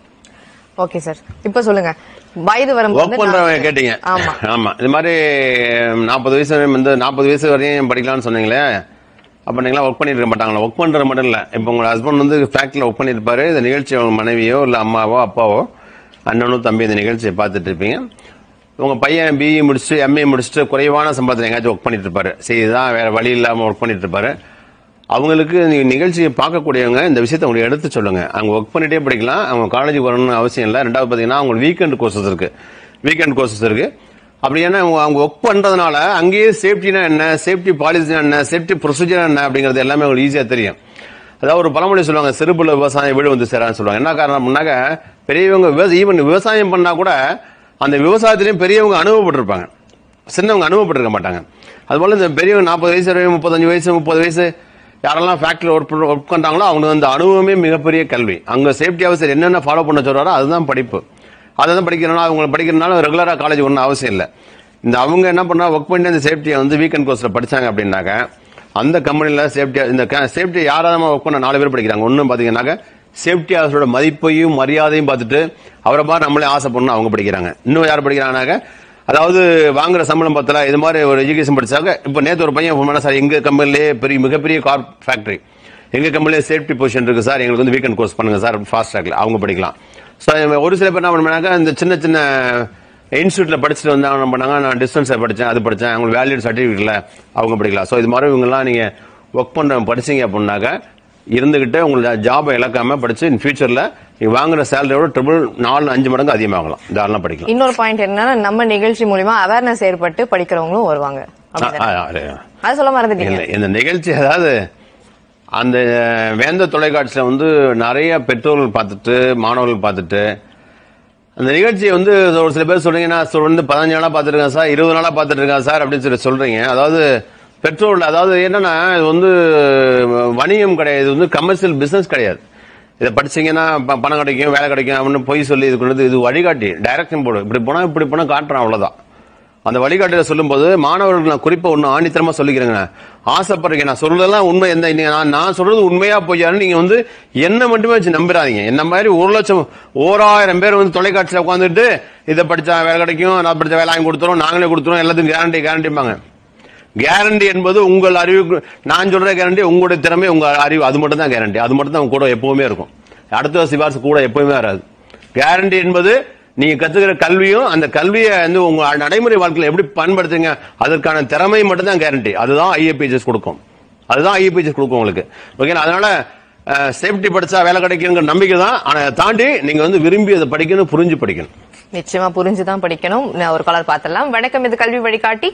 ஓகே சார் இப்ப சொல்லுங்க வயது வரம்பு ஒர்க் வந்து பண்றவங்க நாற்பது. கேட்டீங்க ஆமா ஆமா இது மாதிரி நாற்பது வயசு வந்து நாற்பது வயசு வரையும் படிக்கலாம்னு சொன்னீங்களே அப்ப நீங்களா ஒர்க் பண்ணிருக்க மாட்டாங்களா ஒர்க் பண்றது மட்டும் இல்ல இப்போ உங்க ஹஸ்பண்ட் வந்து ஃபேக்டரியில் ஒர்க் பண்ணிருப்பாரு இந்த நிகழ்ச்சி அவங்க மனைவியோ இல்ல அம்மாவோ அப்பாவோ அண்ணனோ தம்பி இந்த நிகழ்ச்சியை பார்த்துட்டு இருப்பீங்க உங்க பையன் பிஇ முடிச்சுட்டு எம்ஏ முடிச்சுட்டு குறைவான சம்பளத்தில் எங்கேயாச்சும் ஒர்க் பண்ணிட்டு இருப்பாரு சரி இதுதான் வேற வழி இல்லாம ஒர்க் பண்ணிட்டு இருப்பாரு அவங்களுக்கு நீங்க நிகழ்ச்சியை பார்க்கக்கூடியவங்க இந்த விஷயத்தை உங்களுக்கு எடுத்து சொல்லுங்க அவங்க ஒர்க் பண்ணிட்டே படிக்கலாம் அவங்க காலேஜுக்கு வரணும்னு அவசியம் இல்லை ரெண்டாவது பார்த்தீங்கன்னா அவங்க வீக்கெண்ட் கோர்சஸ் இருக்கு வீக்கெண்ட் கோர்சஸ் இருக்கு அப்படி ஏன்னா அவங்க அவங்க ஒர்க் பண்றதுனால அங்கேயே சேஃப்டினா என்ன சேஃப்டி பாலிசினா என்ன சேஃப்டி ப்ரொசீஜர் என்ன அப்படிங்கிறது எல்லாமே அவங்களுக்கு ஈஸியா தெரியும் அதாவது ஒரு பழமொழி சொல்லுவாங்க சிறுபுல விவசாயம் வீடு வந்து சேரான்னு சொல்லுவாங்க என்ன காரணம்னாக்க பெரியவங்க ஈவன் விவசாயம் பண்ணா கூட அந்த விவசாயத்திலையும் பெரியவங்க அனுபவப்பட்டிருப்பாங்க சின்னவங்க அனுபவப்பட்டிருக்க மாட்டாங்க அதுபோல இந்த பெரியவங்க நாற்பது வயசு வரையும் முப்பத்தஞ்சு வயசு முப்பது வயசு யாரெல்லாம் ஃபேக்டரி ஒர்க் ஒர்க் பண்றாங்களோ அவங்க அந்த அனுபவமே மிகப்பெரிய கல்வி அங்க சேஃப்டி ஆஃபீஸர் என்னென்ன ஃபாலோ பண்ண சொல்றாரோ அதுதான் படிப்பு அதை தான் படிக்கிறனால அவங்க படிக்கிறனால ரெகுலரா காலேஜ் ஒன்றும் அவசியம் இல்லை இந்த அவங்க என்ன பண்ணா ஒர்க் பண்ணி அந்த சேஃப்டியை வந்து வீக்கெண்ட் கோர்ஸ்ல படிச்சாங்க அப்படின்னாக்க அந்த கம்பெனில சேஃப்டி இந்த சேஃப்டி யாராவது ஒர்க் பண்ண நாலு பேர் படிக்கிறாங்க ஒன்றும் பாத்தீங்கன்னாக்க சேஃப்டி ஆஃபீஸரோட மதிப்பையும் மரியாதையும் பார்த்துட்டு அவரை மாதிரி நம்மளே ஆசைப்படணும் அவங்க படிக்கிறாங்க இன்னும் யார் படிக்கிறாங்கனாக்க அதாவது வாங்குற சம்பளம் பத்தல இது மாதிரி ஒரு எஜுகேஷன் படிச்சாங்க இப்போ நேற்று ஒரு பையன் phone பண்ணா சார் எங்க கம்பெனிலே பெரிய மிகப்பெரிய கார் ஃபேக்டரி எங்க கம்பெனிலே சேஃப்டி பொசிஷன் இருக்கு சார் எங்களுக்கு வந்து வீக்கெண்ட் கோர்ஸ் பண்ணுங்க சார் ஃபாஸ்ட் ட்ராக்ல அவங்க படிக்கலாம் ஸோ ஒரு சில பேர் என்ன பண்ணாங்க இந்த சின்ன சின்ன இன்ஸ்டியூட்ல படிச்சுட்டு வந்து என்ன பண்ணாங்க நான் டிஸ்டன்ஸ் படிச்சேன் அது படிச்சேன் அவங்களுக்கு வேல்யூட் சர்டிஃபிகேட்ல அவங்க படிக்கலாம் ஸோ இது மாதிரி இவங்கெல்லாம் நீங்க ஒர்க் பண்ற படிச்சீங்க அப்படின்னாக்க இருந்துகிட்டு உங்களோட ஜாபை இழக்காம படிச்சு இன் ஃபியூச்சர்ல நீங்க வாங்குற சேலரியோட ட்ரிபிள் நாலு அஞ்சு மடங்கு அதிகமாகலாம் தாராளம் படிக்கலாம் இன்னொரு பாயிண்ட் என்னன்னா நம்ம நிகழ்ச்சி மூலியமா அவேர்னஸ் ஏற்பட்டு படிக்கிறவங்களும் வருவாங்க அப்படிதானே? ஆ, ஆ, ஆ. அது சொல்ல மறந்துட்டீங்க இல்லை இந்த நிகழ்ச்சி அதாவது அந்த வேந்த தொலைக்காட்சியில வந்து நிறைய பெற்றோர்கள் பார்த்துட்டு மாணவர்கள் பார்த்துட்டு அந்த நிகழ்ச்சியை வந்து ஒரு சில பேர் சொல்றீங்க நான் சொ- வந்து பதினஞ்சு நாளா பார்த்துருக்கேன் சார் இருபது நாளா பார்த்துட்டு இருக்கேன் சார் அப்படின்னு சொல்லி சொல்றீங்க அதாவது பெட்ரோல் அதாவது என்னன்னா இது வந்து வணிகம் கிடையாது இது வந்து கமர்ஷியல் பிசினஸ் கிடையாது இதை படிச்சீங்கன்னா ப- பணம் கிடைக்கும் வேலை கிடைக்கும் அப்படின்னு பொய் சொல்லி இது கொண்டு வந்து இது வழிகாட்டி டைரக்ஷன் போடு இப்படி போனா இப்படி போனா காட்டுறேன் அவ்வளவுதான் அந்த வழிகாட்டில சொல்லும்போது மாணவர்கள் நான் குறிப்பா ஒண்ணு ஆணித்தரமா சொல்லிக்கிறேங்க ஆசைப்படுறீங்க நான் சொல்றதெல்லாம் உண்மை எந்த நீங்க- நான் நான் சொல்றது உண்மையா பொய்யான்னு நீங்க வந்து என்ன மட்டுமே வச்சு நம்புறாதீங்க என்ன மாதிரி ஒரு லட்சம் ஓராயிரம் பேர் வந்து தொலைக்காட்சியில உட்காந்துட்டு இதை படிச்சா வேலை கிடைக்கும் நான் படிச்ச வேலை வாங்கி கொடுத்துரும் நாங்களே கொடுத்துரும் எல்லாத்துக்கும் கேரண்டி கேரண்டிப்பாங்க கேரண்டி என்பது உங்கள் அறிவுக்கு நான் சொல்ற கேரண்டி உங்களுடைய திறமை உங்க அறிவு அது மட்டும் தான் கேரண்டி அது மட்டும் தான் உங்க கூட எப்பவுமே இருக்கும் அடுத்த சிபாரிசு கூட எப்பவுமே வராது கேரண்டி என்பது நீங்க கத்துக்கிற கல்வியும் அந்த கல்வியை வந்து உங்க நடைமுறை வாழ்க்கையில எப்படி பயன்படுத்துங்க அதற்கான திறமை மட்டும் தான் கேரண்டி அதுதான் ஐஏபிஎஸ் கொடுக்கும் அதுதான் ஐஏபிஎஸ் கொடுக்கும் உங்களுக்கு ஓகேங்களா அதனால சேஃப்டி படிச்சா வேலை கிடைக்குங்கிற நம்பிக்கை தான் ஆனா அதை தாண்டி நீங்க வந்து விரும்பி அதை படிக்கணும் புரிஞ்சு படிக்கணும் நிச்சயமா புரிஞ்சுதான் படிக்கணும் நான் ஒரு காலர் பார்த்தலாம் வணக்கம் இது கல்வி வழிகாட்டி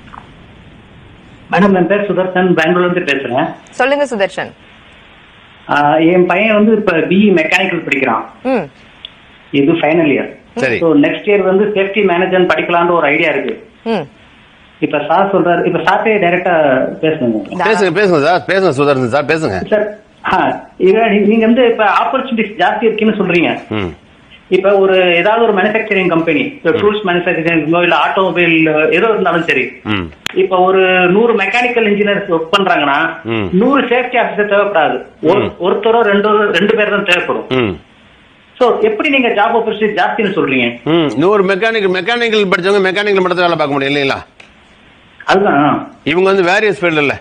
மேடம் என் பேர் சுதர்சன் பெங்களூர்ல இருந்து பேசுறேன் சொல்லுங்க சுதர்ஷன் ஆஹ் என் பையன் வந்து இப்ப பிஇ மெக்கானிக்கல் படிக்கிறான் ம் இது ஃபைனல் இயர் சரி. ஸோ நெக்ஸ்ட் இயர் வந்து சேஃப்டி மேனேஜர் படிக்கலாம்னு ஒரு ஐடியா இருக்கு ம் இப்ப சார் சொல்றாரு இப்ப சார்ட்டே டைரக்டா பேசணுங்க பேசுங்க பேசுங்க சார் பேசுங்க சுதர்சன் சார் பேசுங்க சார் ஆ, இது நீ- நீங்க வந்து இப்ப ஆப்பர்ச்சுனிட்டிஸ் ஜாஸ்தி இருக்குன்னு சொல்றீங்க ம் இப்ப ஒரு ஏதாவது ஒரு மேனுஃபேக்சரிங் கம்பெனி டூல்ஸ் மேனுஃபேக்சரிங் இல்ல ஆட்டோமொபைல் எதோ இருந்தாலும் சரி ம் இப்ப ஒரு நூறு மெக்கானிக்கல் இன்ஜினியர்ஸ் ஒர்க் பண்றாங்கன்னா ம். நூறு சேஃப்டி ஆஃபீஸர் தேவைப்படாது ஒரு- ஒருத்தரோ ரெண்டோ ரெண்டு பேர் தான் தேவைப்படும் ம் சோ எப்படி நீங்க ஜாப் ஆப்பர்ச்சுனிட்டி ஜாஸ்தின்னு சொல்றீங்க ம் நூறு மெக்கானிக்கல் மெக்கானிக்கல் படிச்சவங்க மெக்கானிக்கல் மட்டும் வேலை பார்க்க முடியும் இல்லைங்களா அதுதான் இவங்க வந்து வேரியஸ் ஃபீல்டு இல்ல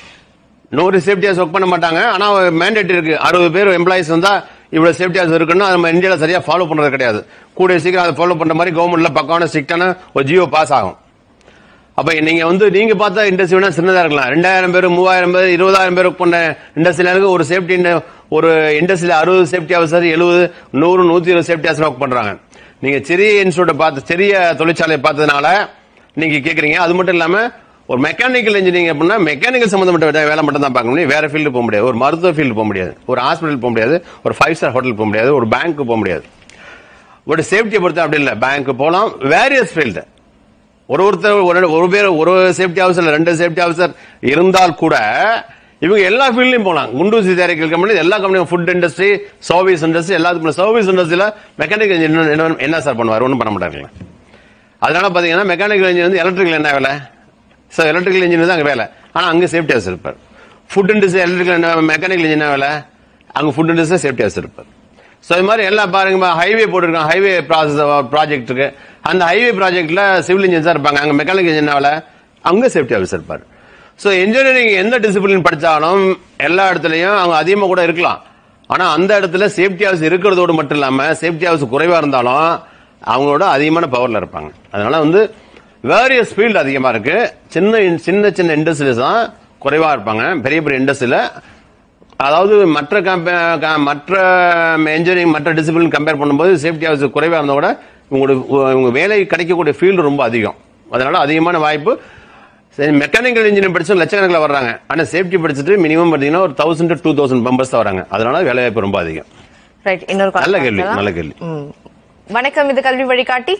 நூறு சேஃப்டியாஸ் ஒர்க் பண்ண மாட்டாங்க ஆனா மேண்டேட் இருக்கு அறுபது பேர் எம்ப்ளாயிஸ் வந்தா இவ்வளவு சேஃப்டியாஸ் இருக்குன்னு அது நம்ம இந்தியாவில் சரியா ஃபாலோ பண்றது கிடையாது கூடிய சீக்கிரம் அதை ஃபாலோ பண்ற மாதிரி கவர்மெண்ட்ல பக்கான ஸ்ட்ரிக்டான ஒரு ஜியோ பாஸ் ஆகும் அப்ப நீங்க வந்து நீங்க பார்த்தா இண்டஸ்ட்ரி வேணா சின்னதா இருக்கலாம் ரெண்டாயிரம் பேர் மூவாயிரம் பேர் இருபதாயிரம் பேர் ஒர்க் பண்ண இண்டஸ்ட்ரியில ஒரு சேஃப்டி ஒரு இண்டஸ்ட்ரியில அறுபது சேஃப்டி ஆஃபீஸர் எழுபது நூறு நூத்தி இருபது சேஃப்டி ஆஃபீஸர் ஒர்க் பண்றாங்க நீங்க சிறிய இன்ஸ்டியூட்டை பார்த்து சிறிய தொழிற்சாலையை பார்த்ததுனால நீங்க கேக்குறீங்க அது மட்டும் இல்லாம ஒரு மெக்கானிக்கல் இன்ஜினியரிங் அப்படின்னா மெக்கானிக்கல் சம்பந்தப்பட்ட வே- வேலை மட்டும் தான் பார்க்க முடியும் வேற ஃபீல்டு போக முடியாது ஒரு மருத்துவ ஃபீல்டு போக முடியாது ஒரு ஹாஸ்பிட்டல் போக முடியாது ஒரு ஃபைவ் ஸ்டார் ஹோட்டல் போக முடியாது ஒரு பேங்க் போக முடியாது ஒரு சேஃப்டியை பொறுத்த அப்படி இல்லை பேங்க் போகலாம் வேரியஸ் ஃபீல்டு ஒரு ஒருத்தர் ஒரு ஒரு பேர் ஒரு சேஃப்டி ஆஃபீஸர் ரெண்டு சேஃப்டி ஆஃபீஸர் இருந்தால் கூட இவங்க எல்லா ஃபீல்ட்லயும் போலாம் குண்டூசி தயாரிக்கல் கம்பெனி எல்லா கம்பெனியும் ஃபுட் இண்டஸ்ட்ரி சர்வீஸ் இண்டஸ்ட்ரி எல்லாத்துக்கும் சர்வீஸ் இண்டஸ்ட்ரியில மெக்கானிக்கல் இன்ஜினியர் என்ன சார் பண்ணுவார் ஒன்றும் பண்ண மாட்டாங்களா அதனால பாத்தீங்கன்னா மெக்கானிக்கல் இன்ஜினியர் வந்து எலக்ட்ரிக்கல் என்ன வேலை சார் எலக்ட்ரிக்கல் இன்ஜினியர் தான் அங்க வேலை ஆனா அங்க சேஃப்டி ஆஃபீஸர் இருப்பார் ஃபுட் இண்டஸ்ட்ரி எலக்ட்ரிக்கல் என்ன மெக்கானிக்கல் இன்ஜினியர் வேலை அங்க ஃபுட் இண்டஸ்ட்ரி சேஃப்டி ஆஃபீஸர் இருப்பார் ஸோ இது மாதிரி எல்லாம் பாருங்க ஹைவே போட்டிருக்காங்க ஹைவே ப்ராசஸ் ப்ராஜெக்ட் இருக்கு அந்த ஹைவே ப்ராஜெக்ட்ல சிவில் இன்ஜினியர் தான் இருப்பாங்க அங்க மெக்கானிக்கல் இன்ஜினியர் வேலை அங்க சேஃப்டி ஆஃபீஸர் இருப்பார் ஸோ இன்ஜினியரிங் எந்த டிசிப்ளின் படிச்சாலும் எல்லா இடத்துலயும் அவங்க அதிகமாக கூட இருக்கலாம் ஆனா அந்த இடத்துல சேஃப்டி ஹவுஸ் இருக்கிறதோடு மட்டும் இல்லாம சேஃப்டி ஹவுஸ் குறைவா இருந்தாலும் அவங்களோட அதிகமான பவர்ல இருப்பாங்க அதனால வந்து வேரியஸ் ஃபீல்டு அதிகமா இருக்கு சின்ன சின்ன சின்ன இண்டஸ்ட்ரீஸ் தான் குறைவா இருப்பாங்க பெரிய பெரிய இண்டஸ்ட்ரியில அதாவது மற்ற கம்ப- க- மற்ற இன்ஜினியரிங் மற்ற டிசிப்ளின் கம்பேர் பண்ணும்போது சேஃப்டி ஹவுஸ் குறைவா இருந்தா கூட உங்களோட உங்க வேலை கிடைக்கக்கூடிய ஃபீல்டு ரொம்ப அதிகம் அதனால அதிகமான வாய்ப்பு சரி மெக்கானிக்கல் இன்ஜினியர் படிச்சு லட்சக்கணக்கில் வர்றாங்க ஆனா சேஃப்டி படிச்சுட்டு மினிமம் பார்த்தீங்கன்னா ஒரு தௌசண்ட் டூ தௌசண்ட் மெம்பர்ஸ் தான் வராங்க அதனால வேலை வாய்ப்பு ரொம்ப அதிகம் ரைட் இன்னொரு call நல்ல கேள்வி பார்க்கலாம். நல்ல கேள்வி ம். வணக்கம் இது கல்வி வழிகாட்டி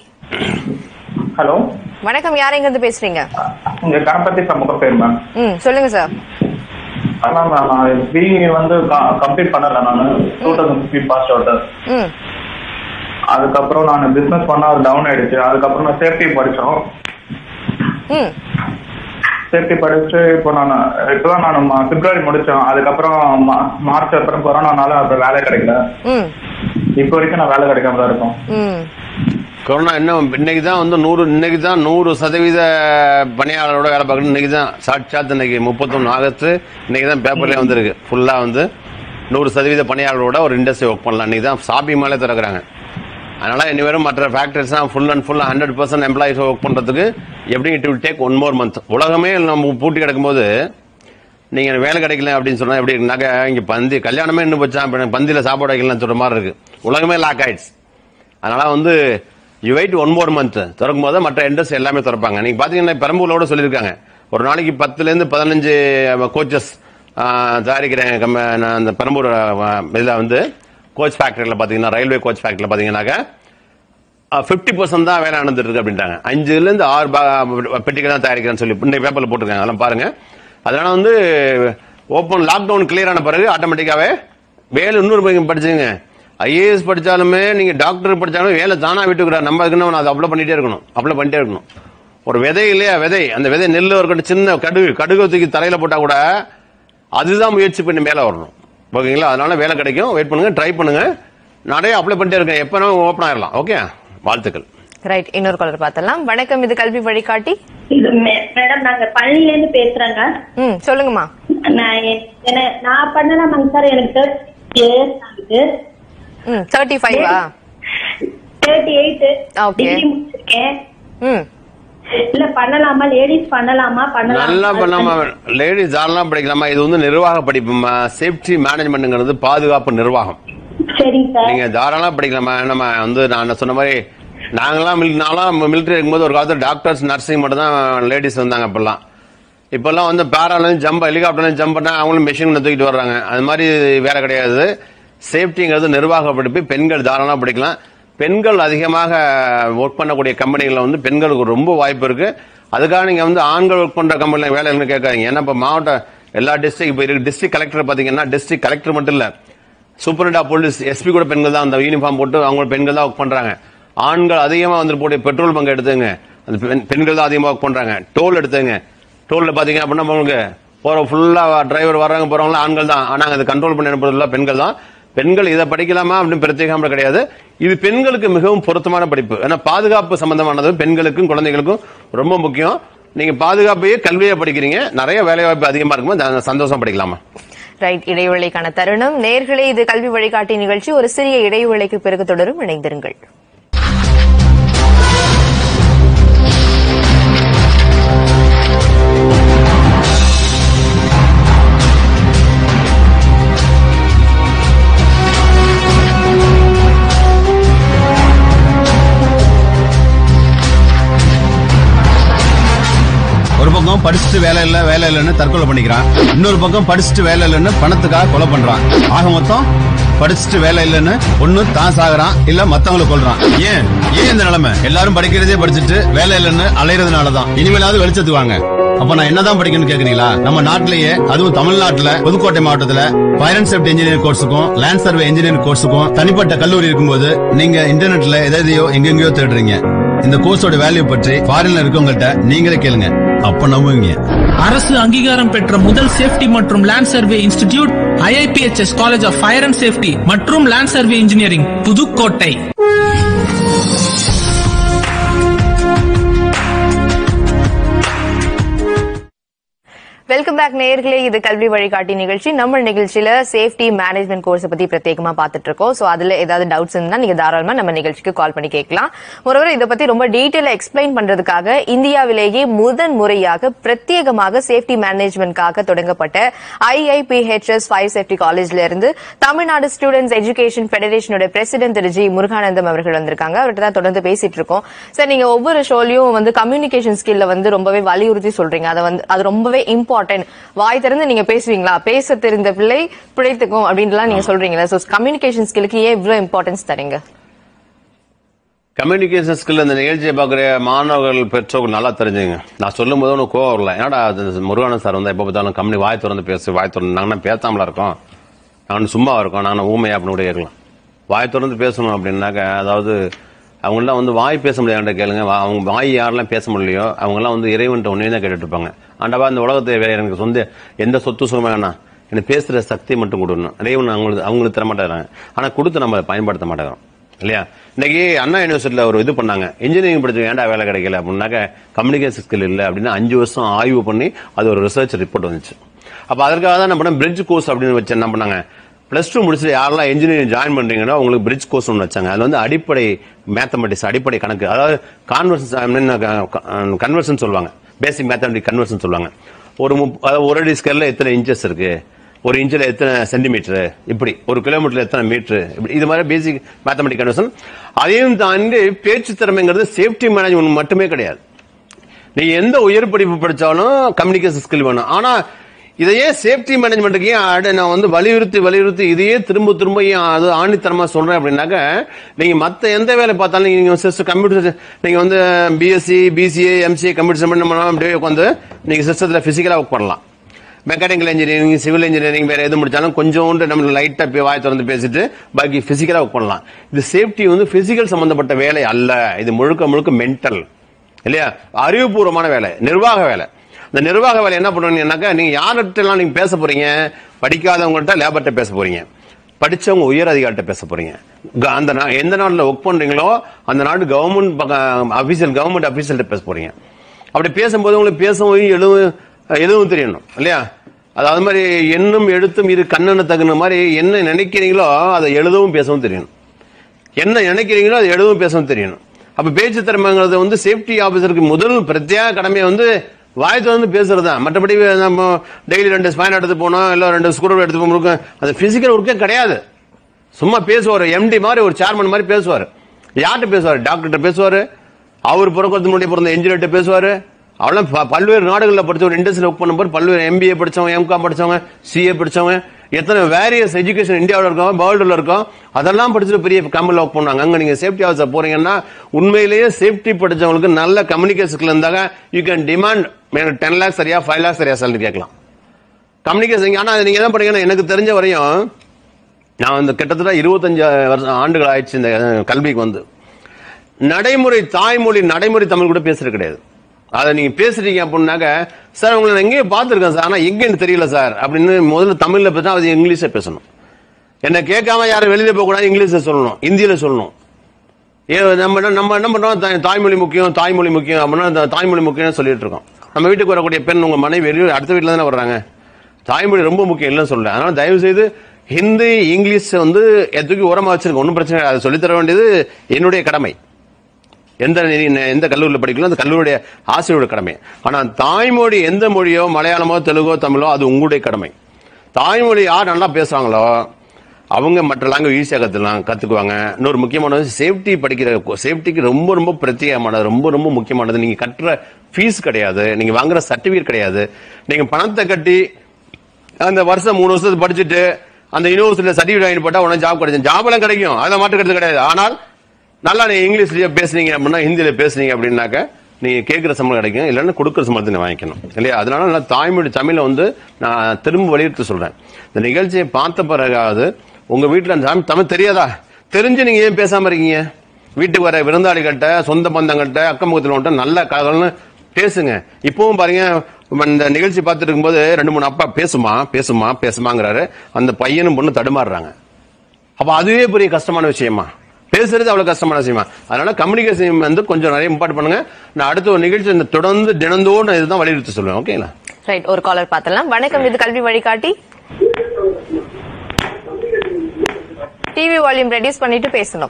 ஹலோ வணக்கம் யார் எங்க இருந்து பேசுறீங்க இங்க கணபதி சமூக பேர் மேம் ம் சொல்லுங்க சார் அதான் மேம் நான் பிஇ வந்து கம்ப்ளீட் பண்ணல நான் two thousand fifteen pass out ம் அதுக்கப்புறம் நான் பிசினஸ் பண்ண அது டவுன் ஆயிடுச்சு அதுக்கப்புறம் நான் சேஃப்டி படிச்சோம் ம் சேஃப்டி படிச்சு இப்போ நான் இப்பதான் நான் ம- பிப்ரவரி முடிச்சோம் அதுக்கப்புறம் மா- மார்ச் அப்புறம் கொரோனானால அப்புறம் வேலை கிடைக்கல ம் இப்போ வரைக்கும் நான் வேலை கிடைக்காம தான் இருக்கோம் ம் கொரோனா இன்னும் இன்னைக்கு தான் வந்து நூறு இன்னைக்கு தான் நூறு சதவீத பணியாளரோட வேலை பார்க்கணும் இன்னைக்கு தான் சாட்சாத் இன்னைக்கு முப்பத்தொன்னு ஆகஸ்ட் இன்னைக்கு தான் பேப்பர்லேயே வந்திருக்கு ஃபுல்லாக வந்து நூறு சதவீத பணியாளரோட ஒரு இண்டஸ்ட்ரி ஒர்க் பண்ணலாம் இன்னைக்கு தான் ஷாப்பிங் மேலே திறக்கிறாங்க அதனால இனி வரும் மற்ற ஃபேக்டரிஸ் தான் full and full hundred percent employees work பண்ணுறதுக்கு எப்படி it will take one more month உலகமே நம்ம பூட்டி கிடக்கும்போது நீங்க எனக்கு வேலை கிடைக்கல அப்படின்னு சொன்னா எப்படி இருக்குனாக்க இங்க பந்தி கல்யாணமே இன்னும் போச்சா இப்ப எனக்கு பந்தியில சாப்பாடு வைக்கலன்னு சொல்ற மாதிரி இருக்கு உலகமே லாக் ஆயிடுச்சு அதனால வந்து you wait one more month திறக்கும் போது மற்ற இண்டஸ்ட்ரி எல்லாமே திறப்பாங்க நீங்க பாத்தீங்கன்னா பெரம்பூர்ல கூட சொல்லியிருக்காங்க ஒரு நாளைக்கு பத்துல இருந்து பதினஞ்சு கோச்சஸ் தயாரிக்கிற கம்ப- நான் அந்த பெரம்பூர் இதில் வந்து கோச் ஃபேக்டரியில் பார்த்தீங்கன்னா ரயில்வே கோச் ஃபேக்டரியில் பார்த்தீங்கன்னாக்கா ஃபிஃப்டி பர்சன்ட் தான் வேலை நடந்துட்டு இருக்கு அப்படின்ட்டாங்க அஞ்சுல இருந்து ஆறு பா- பெட்டிகள் தான் தயாரிக்கிறேன்னு சொல்லி இன்னைக்கு பேப்பர்ல போட்டிருக்காங்க அதெல்லாம் பாருங்க அதனால வந்து ஓப்பன் லாக்டவுன் கிளியர் ஆன பிறகு ஆட்டோமேட்டிக்காவே வேலை இன்னொரு பையன் படிச்சுங்க ஐஏஎஸ் படிச்சாலுமே நீங்க டாக்டர் படிச்சாலும் வேலை தானா விட்டுக்கிறார் நம்ம அதுக்குன்னு அதை அப்ளை பண்ணிட்டே இருக்கணும் அப்ளை பண்ணிட்டே இருக்கணும் ஒரு விதை இல்லையா விதை அந்த விதை நெல் இருக்கட்டும் சின்ன கடுகு கடுகு தூக்கி தலையில போட்டா கூட அதுதான் முயற்சி பண்ணி மேல வரணும் ஓகேங்களா அதனால வேலை கிடைக்கும் வெயிட் பண்ணுங்க ட்ரை பண்ணுங்க நிறைய அப்ளை பண்ணிட்டே இருக்கேன் எப்போ ஓப்பன் ஆயிடலாம் ஓகே வாழ்த்துக்கள் ரைட் இன்னொரு காலர் பார்த்தலாம் வணக்கம் இது கல்வி வழிகாட்டி இது மே- மேடம் நாங்க பள்ளியில இருந்து பேசுறேங்க ம் சொல்லுங்கம்மா நான் எ- என- நான் பண்ணலாமாங்க சார் எனக்கு தேர்ட்டி இயர்ஸ் ஆகுது ம் தேர்ட்டி ஃபைவா தேர்ட்டி எயிட் Okay. டிகிரி முடிச்சிருக்கேன் ம் இல்ல பண்ணலாமா லேடிஸ் பண்ணலாமா நல்லா பண்ணலாமா பண்ணாம லேடிஸ் தாராளமா படிக்கலாமா இது வந்து நிர்வாக படிப்புமா சேஃப்டி மேனேஜ்மெண்ட்ங்கிறது பாதுகாப்பு நிர்வாகம் சரிங்க சார் நீங்க தாராளமா படிக்கலாமா நம்ம வந்து நான் சொன்ன மாதிரி நாங்களாம் மில்- நான்லாம் மிலிட்டரி இருக்கும்போது ஒரு காலத்துல டாக்டர்ஸ் நர்சிங் மட்டும் தான் லேடிஸ் வந்தாங்க அப்பெல்லாம் இப்பெல்லாம் வந்து பேராலையும் ஜம்ப் ஹெலிகாப்டர்லையும் ஜம்ப் பண்ணா அவங்களும் மிஷின் தூக்கிட்டு வர்றாங்க அது மாதிரி வேற கிடையாது சேஃப்டிங்கிறது நிர்வாக படிப்பு பெண்கள் தாராளமாக படிக்கலாம் பெண்கள் அதிகமாக ஒர்க் பண்ணக்கூடிய கம்பெனிகளில் வந்து பெண்களுக்கு ரொம்ப வாய்ப்பு இருக்கு அதுக்காக நீங்க வந்து ஆண்கள் ஒர்க் பண்ற கம்பெனியில் வேலைன்னு கேட்காதீங்க ஏன்னா இப்போ மாவட்ட எல்லா டிஸ்ட்ரிக்ட் இப்போ இருக்கு டிஸ்ட்ரிக்ட் கலெக்டர் பார்த்தீங்கன்னா டிஸ்ட்ரிக்ட் கலெக்டர் மட்டும் இல்லை சூப்பரண்ட் ஆஃப் போலீஸ் எஸ்பி கூட பெண்கள் தான் அந்த யூனிஃபார்ம் போட்டு அவங்க பெண்கள் தான் ஒர்க் பண்றாங்க ஆண்கள் அதிகமா வந்து போட்டு பெட்ரோல் பங்க் எடுத்துங்க அந்த பெண்- பெண்கள் தான் அதிகமா ஒர்க் பண்றாங்க டோல் எடுத்துங்க டோல்ல பாத்தீங்க அப்படின்னா உங்களுக்கு போற ஃபுல்லா டிரைவர் வர்றாங்க போறவங்க ஆண்கள் தான் ஆனா அதை கண்ட்ரோல் பண்ணி அனுப்புறதுல பெண்கள் தான் பெண்கள் இதை படிக்கலாமா அப்படின்னு பிரத்யேகம் கிடையாது இது பெண்களுக்கு மிகவும் பொருத்தமான படிப்பு ஏன்னா பாதுகாப்பு சம்பந்தமானது பெண்களுக்கும் குழந்தைகளுக்கும் ரொம்ப முக்கியம் நீங்க பாதுகாப்பையே கல்வியை படிக்கிறீங்க நிறைய வேலை வாய்ப்பு அதிகமா இருக்கும்போது சந்தோஷம் படிக்கலாமா ரைட் இடைவேளைக்கான தருணம் நேர்களே இது கல்வி வழிகாட்டி நிகழ்ச்சி ஒரு சிறிய இடைவேளைக்கு பிறகு தொடரும் இணைந்திருங்கள் ஒரு பக்கம் படிச்சுட்டு வேலை இல்ல வேலை இல்லைன்னு தற்கொலை பண்ணிக்கிறான் இன்னொரு பக்கம் படிச்சுட்டு வேலை இல்லைன்னு பணத்துக்காக கொலை பண்றான் ஆக மொத்தம் படிச்சுட்டு வேலை இல்லைன்னு ஒண்ணு தான் சாகுறான் இல்ல மத்தவங்களை கொல்றான் ஏன் ஏன் இந்த நிலைமை எல்லாரும் படிக்கிறதே படிச்சுட்டு வேலை இல்லைன்னு அலையறதுனாலதான் இனிமேலாவது வெளிச்சத்துக்கு வாங்க அப்ப நான் என்னதான் படிக்கணும்னு கேக்குறீங்களா நம்ம நாட்டிலேயே அதுவும் தமிழ்நாட்டுல புதுக்கோட்டை மாவட்டத்துல ஃபயர் அண்ட் சேஃப்டி இன்ஜினியரிங் கோர்ஸுக்கும் லேண்ட் சர்வே இன்ஜினியரிங் கோர்ஸுக்கும் தனிப்பட்ட கல்லூரி இருக்கும்போது நீங்க இன்டர்நெட்ல எதையோ எங்கெங்கயோ தேடுறீங்க இந்த கோர்ஸோட வேல்யூ பற்றி ஃபாரின்ல இருக்கவங்கள்ட்ட நீங்களே கேளுங்க அப்ப நம்புவீங்க அரசு அங்கீகாரம் பெற்ற முதல் சேஃப்டி மற்றும் land survey institute IIPHS college of fire and safety மற்றும் land survey engineering Pudukkottai welcome back நேயர்களே இது கல்வி வழிகாட்டி நிகழ்ச்சி நம்ம நிகழ்ச்சியில சேஃப்டி மேனேஜ்மெண்ட் கோர்ஸ் பத்தி பிரத்யேகமா பார்த்துட்டு இருக்கோம் சோ அதுல ஏதாவது டவுட்ஸ் இருந்தா நீங்க தாராளமா நம்ம நிகழ்ச்சிக்கு கால் பண்ணி கேட்கலாம் ஒருவர் இதை பத்தி ரொம்ப டீட்டெயிலா எக்ஸ்பிளைன் பண்றதுக்காக இந்தியாவிலேயே முதன் முறையாக பிரத்யேகமாக சேஃப்டி மேனேஜ்மெண்ட்காக தொடங்கப்பட்ட ஐஐபிஹெச்எஸ் ஃபயர் சேஃப்டி காலேஜ்ல இருந்து தமிழ்நாடு ஸ்டூடெண்ட்ஸ் எஜுகேஷன் ஃபெடரேஷனோட பிரசிடென்ட் திரு ஜி முருகானந்தம் அவர்கள் வந்திருக்காங்க அவர்கிட்ட தான் தொடர்ந்து பேசிட்டு இருக்கோம் சார் நீங்க ஒவ்வொரு ஷோலயும் வந்து கம்யூனிகேஷன் ஸ்கில்ல வந்து ரொம்பவே வலியுறுத்தி சொல்றீங்க அதை வந்து அது ரொம்பவே இம்பார்ட்டன்ட் வாய் திறந்து நீங்க பேசுவீங்களா பேச தெரிந்த பிள்ளை பிழைத்துக்கும் அப்படின்லாம் நீங்க சொல்றீங்களா சோ கம்யூனிகேஷன் ஸ்கில்லுக்கு ஏன் இவ்வளவு இம்பார்ட்டன்ஸ் தரீங்க கம்யூனிகேஷன் ஸ்கில் இந்த நிகழ்ச்சியை பார்க்குற மாணவர்கள் பெற்றோர்கள் நல்லா தெரிஞ்சுங்க நான் சொல்லும் போது உனக்கு கோவம் வரல ஏன்னா அது முருகானந்த் சார் வந்து எப்போ பார்த்தாலும் கம்பெனி வாய் திறந்து பேசு வாய் திறந்து நாங்கள் பேசாமலா இருக்கோம் நாங்கள் சும்மா இருக்கோம் நாங்கள் ஊமையா அப்படின்னு கூட கேட்கலாம் வாய் திறந்து பேசணும் அப்படின்னாக்க அதாவது அவங்களாம் வந்து வாய் பேச முடியாத கேளுங்க வா- அவங்க வாய் யாரெல்லாம் பேச முடியலையோ அவங்கெல்லாம் வந்து இறைவன்ட்ட ஒன்றே தான் கேட்டுட்டு இருப்பாங்க ஆண்டவா இந்த உலகத்தை வேற எனக்கு சொந்த எந்த சொத்து சுகமே வேணாம் எனக்கு பேசுற சக்தி மட்டும் கொடுக்கணும் இறைவன் அவங்களுக்கு அவங்களுக்கு தர மாட்டேறாங்க ஆனா கொடுத்து நம்ம அதை பயன்படுத்த மாட்டேங்கிறோம் இல்லையா இன்னைக்கு அண்ணா யூனிவர்சிட்டியில ஒரு இது பண்ணாங்க இன்ஜினியரிங் படிச்சு ஏன்டா வேலை கிடைக்கல அப்படின்னாக்க கம்யூனிகேஷன் ஸ்கில் இல்லை அப்படின்னு அஞ்சு வருஷம் ஆய்வு பண்ணி அது ஒரு ரிசர்ச் ரிப்போர்ட் வந்துச்சு அப்ப அதற்காக தான் என்ன பண்ண பிரிட்ஜ் கோர்ஸ் அப்படின்னு வச்சு என்ன பண்ணாங்க பிளஸ் டூ முடிச்சுட்டு யாரெல்லாம் இன்ஜினியரிங் ஜாயின் பண்றீங்கன்னா உங்களுக்கு பிரிட்ஜ் கோர்ஸ் ஒன்று வச்சாங்க அதுல வந்து அடிப்படை மேத்தமெட்டிக்ஸ் அடிப்படை கணக்கு அதாவது கான்வர்சன் கன்வர்ஷன் சொல்லுவாங்க பேசிக் மேத்தமெட்டிக் கன்வர்ஷன் சொல்லுவாங்க ஒரு முப்- அதாவது ஒரு அடி ஸ்கேல்ல எத்தனை இன்ச்சஸ் இருக்கு ஒரு இன்ச்சில் எத்தனை சென்டிமீட்டர் இப்படி ஒரு கிலோமீட்டர்ல எத்தனை மீட்டர் இப்படி இது மாதிரி பேசிக் மேத்தமெட்டிக் கன்வர்ஷன் அதையும் தாண்டி பேச்சு திறமைங்கிறது சேஃப்டி மேனேஜ்மெண்ட் மட்டுமே கிடையாது நீங்க எந்த உயர் படிப்பு படிச்சாலும் கம்யூனிகேஷன் ஸ்கில் வேணும் ஆனா இதையே சேஃப்டி மேனேஜ்மெண்ட்டுக்கு ஏன் அட நான் வந்து வலியுறுத்தி வலியுறுத்தி இதையே திரும்ப திரும்ப ஏன் அது ஆணித்தரமா சொல்றேன் அப்படின்னாக்க நீங்க மத்த எந்த வேலை பார்த்தாலும் நீங்க சிஸ்டம் கம்ப்யூட்டர் நீங்க வந்து பிஎஸ்சி பிசிஏ எம்சிஏ கம்ப்யூட்டர் பண்ண பண்ணலாம் அப்படியே உட்காந்து நீங்க சிஸ்டத்துல பிசிக்கலா ஒர்க் பண்ணலாம் மெக்கானிக்கல் இன்ஜினியரிங் சிவில் இன்ஜினியரிங் வேற எது முடிச்சாலும் கொஞ்சோண்டு நம்ம லைட்டா போய் வாய் திறந்து பேசிட்டு பாக்கி பிசிக்கலா ஒர்க் பண்ணலாம் இது சேஃப்டி வந்து பிசிக்கல் சம்பந்தப்பட்ட வேலை அல்ல இது முழுக்க முழுக்க மென்டல் இல்லையா அறிவுபூர்வமான வேலை நிர்வாக வேலை இந்த நிர்வாக வேலை என்ன பண்ணுவீங்கன்னாக்கா நீங்க யார்கிட்டலாம் நீங்க பேச போறீங்க படிக்காதவங்கள்ட்ட லேபர்கிட்ட பேச போறீங்க படிச்சவங்க உயர் அதிகாரிட்ட பேச போறீங்க க- அந்த நா- எந்த நாட்டில் ஒர்க் பண்றீங்களோ அந்த நாடு கவர்மெண்ட் அபிஷியல் கவர்மெண்ட் அபிஷியல்கிட்ட பேச போறீங்க அப்படி பேசும்போது உங்களுக்கு பேசவும் எழுவும் எழுவும் தெரியணும் இல்லையா அது அது மாதிரி எண்ணும் எழுத்தும் இரு கண்ணனு தகுந்த மாதிரி என்ன நினைக்கிறீங்களோ அதை எழுதவும் பேசவும் தெரியணும் என்ன நினைக்கிறீங்களோ அதை எழுதவும் பேசவும் தெரியணும் அப்ப பேச்சு திறமைங்கிறது வந்து சேஃப்டி ஆபீசருக்கு முதல் பிரத்யேக கடமை வந்து வாய் திறந்து பேசுறது தான் மற்றபடி நம்ம டெய்லி ரெண்டு ஸ்பைன் எடுத்து போனோம் இல்ல ரெண்டு ஸ்க்ரூ எடுத்து போனோம் அது பிசிக்கல் ஒர்க்கே கிடையாது சும்மா பேசுவார் எம்டி மாதிரி ஒரு சேர்மன் மாதிரி பேசுவார் யார்கிட்ட பேசுவார் டாக்டர்கிட்ட பேசுவார் அவர் பிறக்கிறது முன்னாடி பிறந்த இன்ஜினியர்கிட்ட பேசுவார் அவெல்லாம் ப- பல்வேறு நாடுகளில் படிச்ச ஒரு இண்டஸ்ட்ரியில் ஒர்க் பண்ணும்போது பல்வேறு எம்பிஏ படிச்சவங்க எம்காம் படிச்சவங்க சிஏ படிச்சவங்க எத்தனை வேரியஸ் எஜுகேஷன் இந்தியாவில் இருக்கோம் வேர்ல்டுல இருக்கோம் அதெல்லாம் படிச்சுட்டு பெரிய கம்பெனியில் ஒர்க் பண்ணாங்க அங்க நீங்க சேஃப்டி ஆஃபீஸர் போறீங்கன்னா உண்மையிலேயே சேஃப்டி படிச்சவங்களுக்கு நல்ல கம்யூனிகேஷன் இருந்தாங்க you can demand ten lakhs சரியா ஃபைவ் லேக்ஸ் சரியா சேலரி கேட்கலாம் கம்யூனிகேஷன் ஆனா அது நீங்க என்ன பண்ணீங்கன்னா எனக்கு தெரிஞ்ச வரையும் நான் வந்து கிட்டத்தட்ட இருபத்தஞ்சு வருஷம் ஆண்டுகள் ஆயிடுச்சு இந்த அஹ், கல்விக்கு வந்து நடைமுறை தாய்மொழி நடைமுறை தமிழ் கூட பேசுறது கிடையாது அதை நீங்க பேசுறீங்க அப்படின்னாக்க சார் உங்களை நான் எங்கேயோ பார்த்துருக்கேன் சார் ஆனா எங்கன்னு தெரியல சார் அப்படின்னு முதல்ல தமிழ்ல பேசினா அது இங்கிலீஷ்ல பேசணும் என்ன கேட்காம யாரும் வெளியில போக கூடாது இங்கிலீஷ்ல சொல்லணும் இந்தியில சொல்லணும் ஏ நம்ம என்ன- நம்ம என்ன பண்றோம் தாய்- தாய்மொழி முக்கியம் தாய்மொழி முக்கியம் அப்படின்னா இந்த தாய்மொழி முக்கியம்னு சொல்லிட்டு இருக்கோம் நம்ம வீட்டுக்கு வரக்கூடிய பெண் உங்க மனைவி வெளியூர் அடுத்த வீட்டுல தானே வர்றாங்க தாய்மொழி ரொம்ப முக்கியம் இல்லைன்னு சொல்றேன் அதனால தயவு செய்து ஹிந்தி இங்கிலீஷ் வந்து எதுக்கு உரமா வச்சிருக்க ஒன்றும் பிரச்சனை இல்லை அதை சொல்லித்தர வேண்டியது என்னுடைய கடமை எந்த நீ- எந்த கல்லூரியில் படிக்கலாம் அந்த கல்லூரியுடைய ஆசிரியருடைய கடமை ஆனா தாய்மொழி எந்த மொழியோ மலையாளமோ தெலுங்கோ தமிழோ அது உங்களுடைய கடமை தாய்மொழி யார் நல்லா பேசுறாங்களோ அவங்க மற்ற லாங்குவேஜ் ஈஸியாக கற்றுலாம் கற்றுக்குவாங்க இன்னொரு முக்கியமானது சேஃப்டி படிக்கிற சேஃப்டிக்கு ரொம்ப ரொம்ப பிரத்யேகமானது ரொம்ப ரொம்ப முக்கியமானது நீங்கள் கட்டுற ஃபீஸ் கிடையாது நீங்கள் வாங்குற சர்டிஃபிகேட் கிடையாது நீங்கள் பணத்தை கட்டி அந்த வருஷம் மூணு வருஷத்துக்கு படிச்சுட்டு அந்த யூனிவர்சிட்டியில் சர்டிஃபிகேட் வாங்கி போட்டால் உடனே ஜாப் கிடைக்கும் ஜாப் எல்லாம் கிடைக்கும் அதில் மாற்றுக்கிறது கிடையாது ஆனால் நல்லா நீங்க இங்கிலீஷ்லயே பேசுனீங்க அப்படின்னா ஹிந்தியில பேசுனீங்க அப்படின்னாக்க நீங்க கேட்கிற சம்பளம் கிடைக்கும் இல்லைன்னா கொடுக்குற சம்பளத்தை நீ வாங்கிக்கணும் இல்லையா அதனால நான் தாய்மொழி தமிழை வந்து நான் திரும்ப வலியுறுத்தி சொல்றேன் இந்த நிகழ்ச்சியை பார்த்த பிறகாவது உங்க வீட்டுல அந்த தமிழ் தமிழ் தெரியாதா தெரிஞ்சு நீங்க ஏன் பேசாம இருக்கீங்க வீட்டுக்கு வர விருந்தாளிகள்கிட்ட சொந்த பந்தங்கள்கிட்ட அக்கம் பக்கத்தில் வந்துட்டு நல்ல கலன்னு பேசுங்க இப்பவும் பாருங்க இந்த நிகழ்ச்சி பார்த்துட்டு இருக்கும்போது ரெண்டு மூணு அப்பா பேசுமா பேசுமா பேசுமாங்கிறாரு அந்த பையனும் பொண்ணு தடுமாறுறாங்க அப்ப அதுவே பெரிய கஷ்டமான விஷயமா பேசுறது அவ்வளவு கஷ்டமான விஷயமா அதனால கம்யூனிகேஷன் வந்து கொஞ்சம் நிறைய இம்பார்ட் பண்ணுங்க நான் அடுத்த ஒரு நிகழ்ச்சி இந்த தொடர்ந்து தினந்தோறும் இதுதான் வலியுறுத்தி சொல்லுவேன் ஓகேங்களா ரைட் ஒரு காலர் பார்த்தலாம் வணக்கம் இது கல்வி வழிகாட்டி டிவி வால்யூம் ரெடியூஸ் பண்ணிட்டு பேசணும்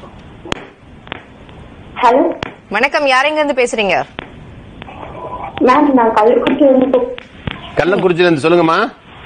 ஹலோ வணக்கம் யாரெங்க இருந்து பேசுறீங்க மேம் நான் கள்ளக்குறிச்சி வந்து கள்ளக்குறிச்சியில இருந்து சொல்லுங்கம்மா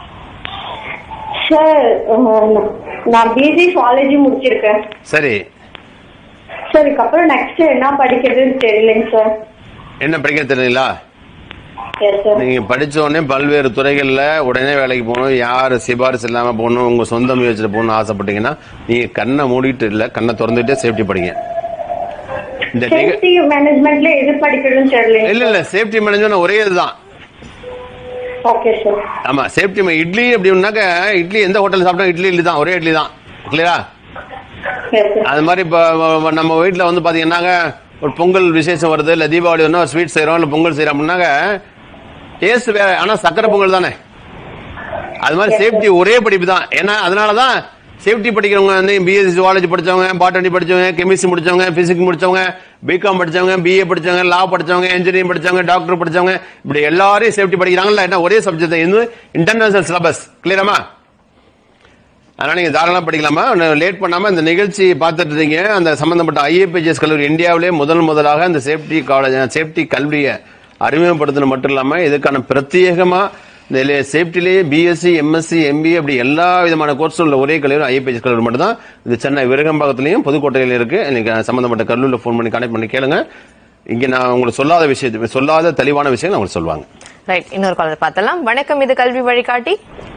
சார் நான் பிஎஸ்சி சுவாலஜி முடிச்சிருக்கேன் சரி சார் இதுக்கப்புறம் நெக்ஸ்ட் என்ன படிக்கிறதுன்னு தெரியலைங்க சார் என்ன படிக்கிறது தெரியலீங்களா எஸ் சார் நீங்க படிச்ச உடனே பல்வேறு துறைகள்ல உடனே வேலைக்கு போகணும் யார் சிபாரிசு இல்லாம போகணும் உங்க சொந்த முயற்சியில் போகணும்னு ஆசைப்பட்டீங்கன்னா நீங்க கண்ணை மூடிட்டு இல்ல கண்ணை திறந்துட்டே சேஃப்டி படிங்க இந்த நிக- சேஃப்டி மேனேஜ்மெண்ட்ல எது படிக்கிறதுன்னு தெரியலைங்க இல்ல இல்ல சேஃப்டி மேனேஜ்மெண்ட் ஒரே இதுதான் ஓகே சார் ஆமா சேஃப்டி இட்லி அப்படின்னாக்க இட்லி எந்த ஹோட்டல் சாப்பிட்டா இட்லி இட்லி தான் ஒரே இட்லி தான் கிளியரா எஸ் சார் அது மாதிரி இப்போ நம்ம வீட்டில் வந்து பாத்தீங்கன்னாக்க ஒரு பொங்கல் விசேஷம் வருது இல்ல தீபாவளி ஒன்று ஸ்வீட் செய்றோம் இல்ல பொங்கல் செய்யறோம் அப்படின்னாக்க டேஸ்ட் வேற ஆனா சக்கரை பொங்கல் தானே அது மாதிரி சேஃப்டி ஒரே படிப்பு தான் ஏன்னா அதனால தான் சேஃப்டி படிக்கிறவங்க வந்து பிஎஸ்சி ஜுவாலஜி படிச்சவங்க பாட்டனி படிச்சவங்க கெமிஸ்ட்ரி முடிச்சவங்க பிசிக்ஸ் முடிச்சவங்க பிகாம் படிச்சவங்க பிஏ படிச்சவங்க லா படிச்சவங்க இன்ஜினியரிங் படிச்சவங்க டாக்டர் படிச்சவங்க இப்படி எல்லாரையும் சேஃப்டி படிக்கிறாங்கல்ல என்ன ஒரே சப்ஜெக்ட் இது இன்டர்நேஷனல் சிலபஸ் கிளியராமா அதனால நீங்க தாராளமா படிக்கலாமா லேட் பண்ணாம இந்த நிகழ்ச்சி பார்த்துட்டு இருக்கீங்க அந்த சம்பந்தப்பட்ட ஐஏபிஜிஎஸ் கல்லூரி இந்தியாவிலே முதல் முதலாக இந்த சேஃப்டி காலேஜ் சேஃப்டி கல்வியை அறிமுகப்படுத்தின மட்டும் இல்லாம இதுக்கான பிரத்யேகமா இந்த சேஃப்டிலேயே பிஎஸ்சி எம்எஸ்சி எம்பிஏ அப்படி எல்லா விதமான கோர்ஸும் உள்ள ஒரே கல்லூரி ஐஏபிஎஸ் கல்லூரி மட்டும் தான் இது சென்னை விருகம்பாக்கத்திலையும் புதுக்கோட்டையில இருக்கு நீங்க சம்பந்தப்பட்ட கல்லூரியில் ஃபோன் பண்ணி கனெக்ட் பண்ணி கேளுங்க இங்க நான் உங்களுக்கு சொல்லாத விஷயத்தை சொல்லாத தெளிவான விஷயம் உங்களுக்கு சொல்லுவாங்க ரைட் இன்னொரு காலர் பார்த்தலாம் வணக்கம் இது கல்வி வழிகாட்டி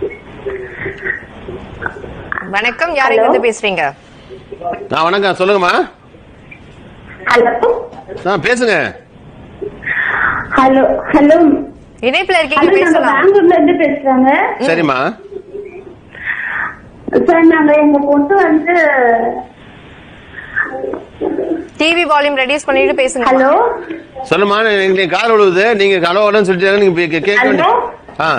வணக்கம் யாரெங்க இருந்து பேசுறீங்க நான் வணக்கம் சொல்லுங்கம்மா ஹலோ ஆ பேசுங்க ஹலோ ஹலோ இணைப்புல இருக்கீங்க ஹலோ நாங்க பேசலாம் பெங்களூர்ல இருந்து பேசுறாங்க சரிம்மா சார் நாங்க எங்க பொண்ணு வந்து டிவி வால்யூம் ரெடியூஸ் பண்ணிட்டு பேசுங்க ஹலோ சொல்லுமா நீங்க கால் விழுவுது நீங்க கலவரம்னு சொல்லிட்டு நீங்க கே- கேட்க வேண்டிய ஆ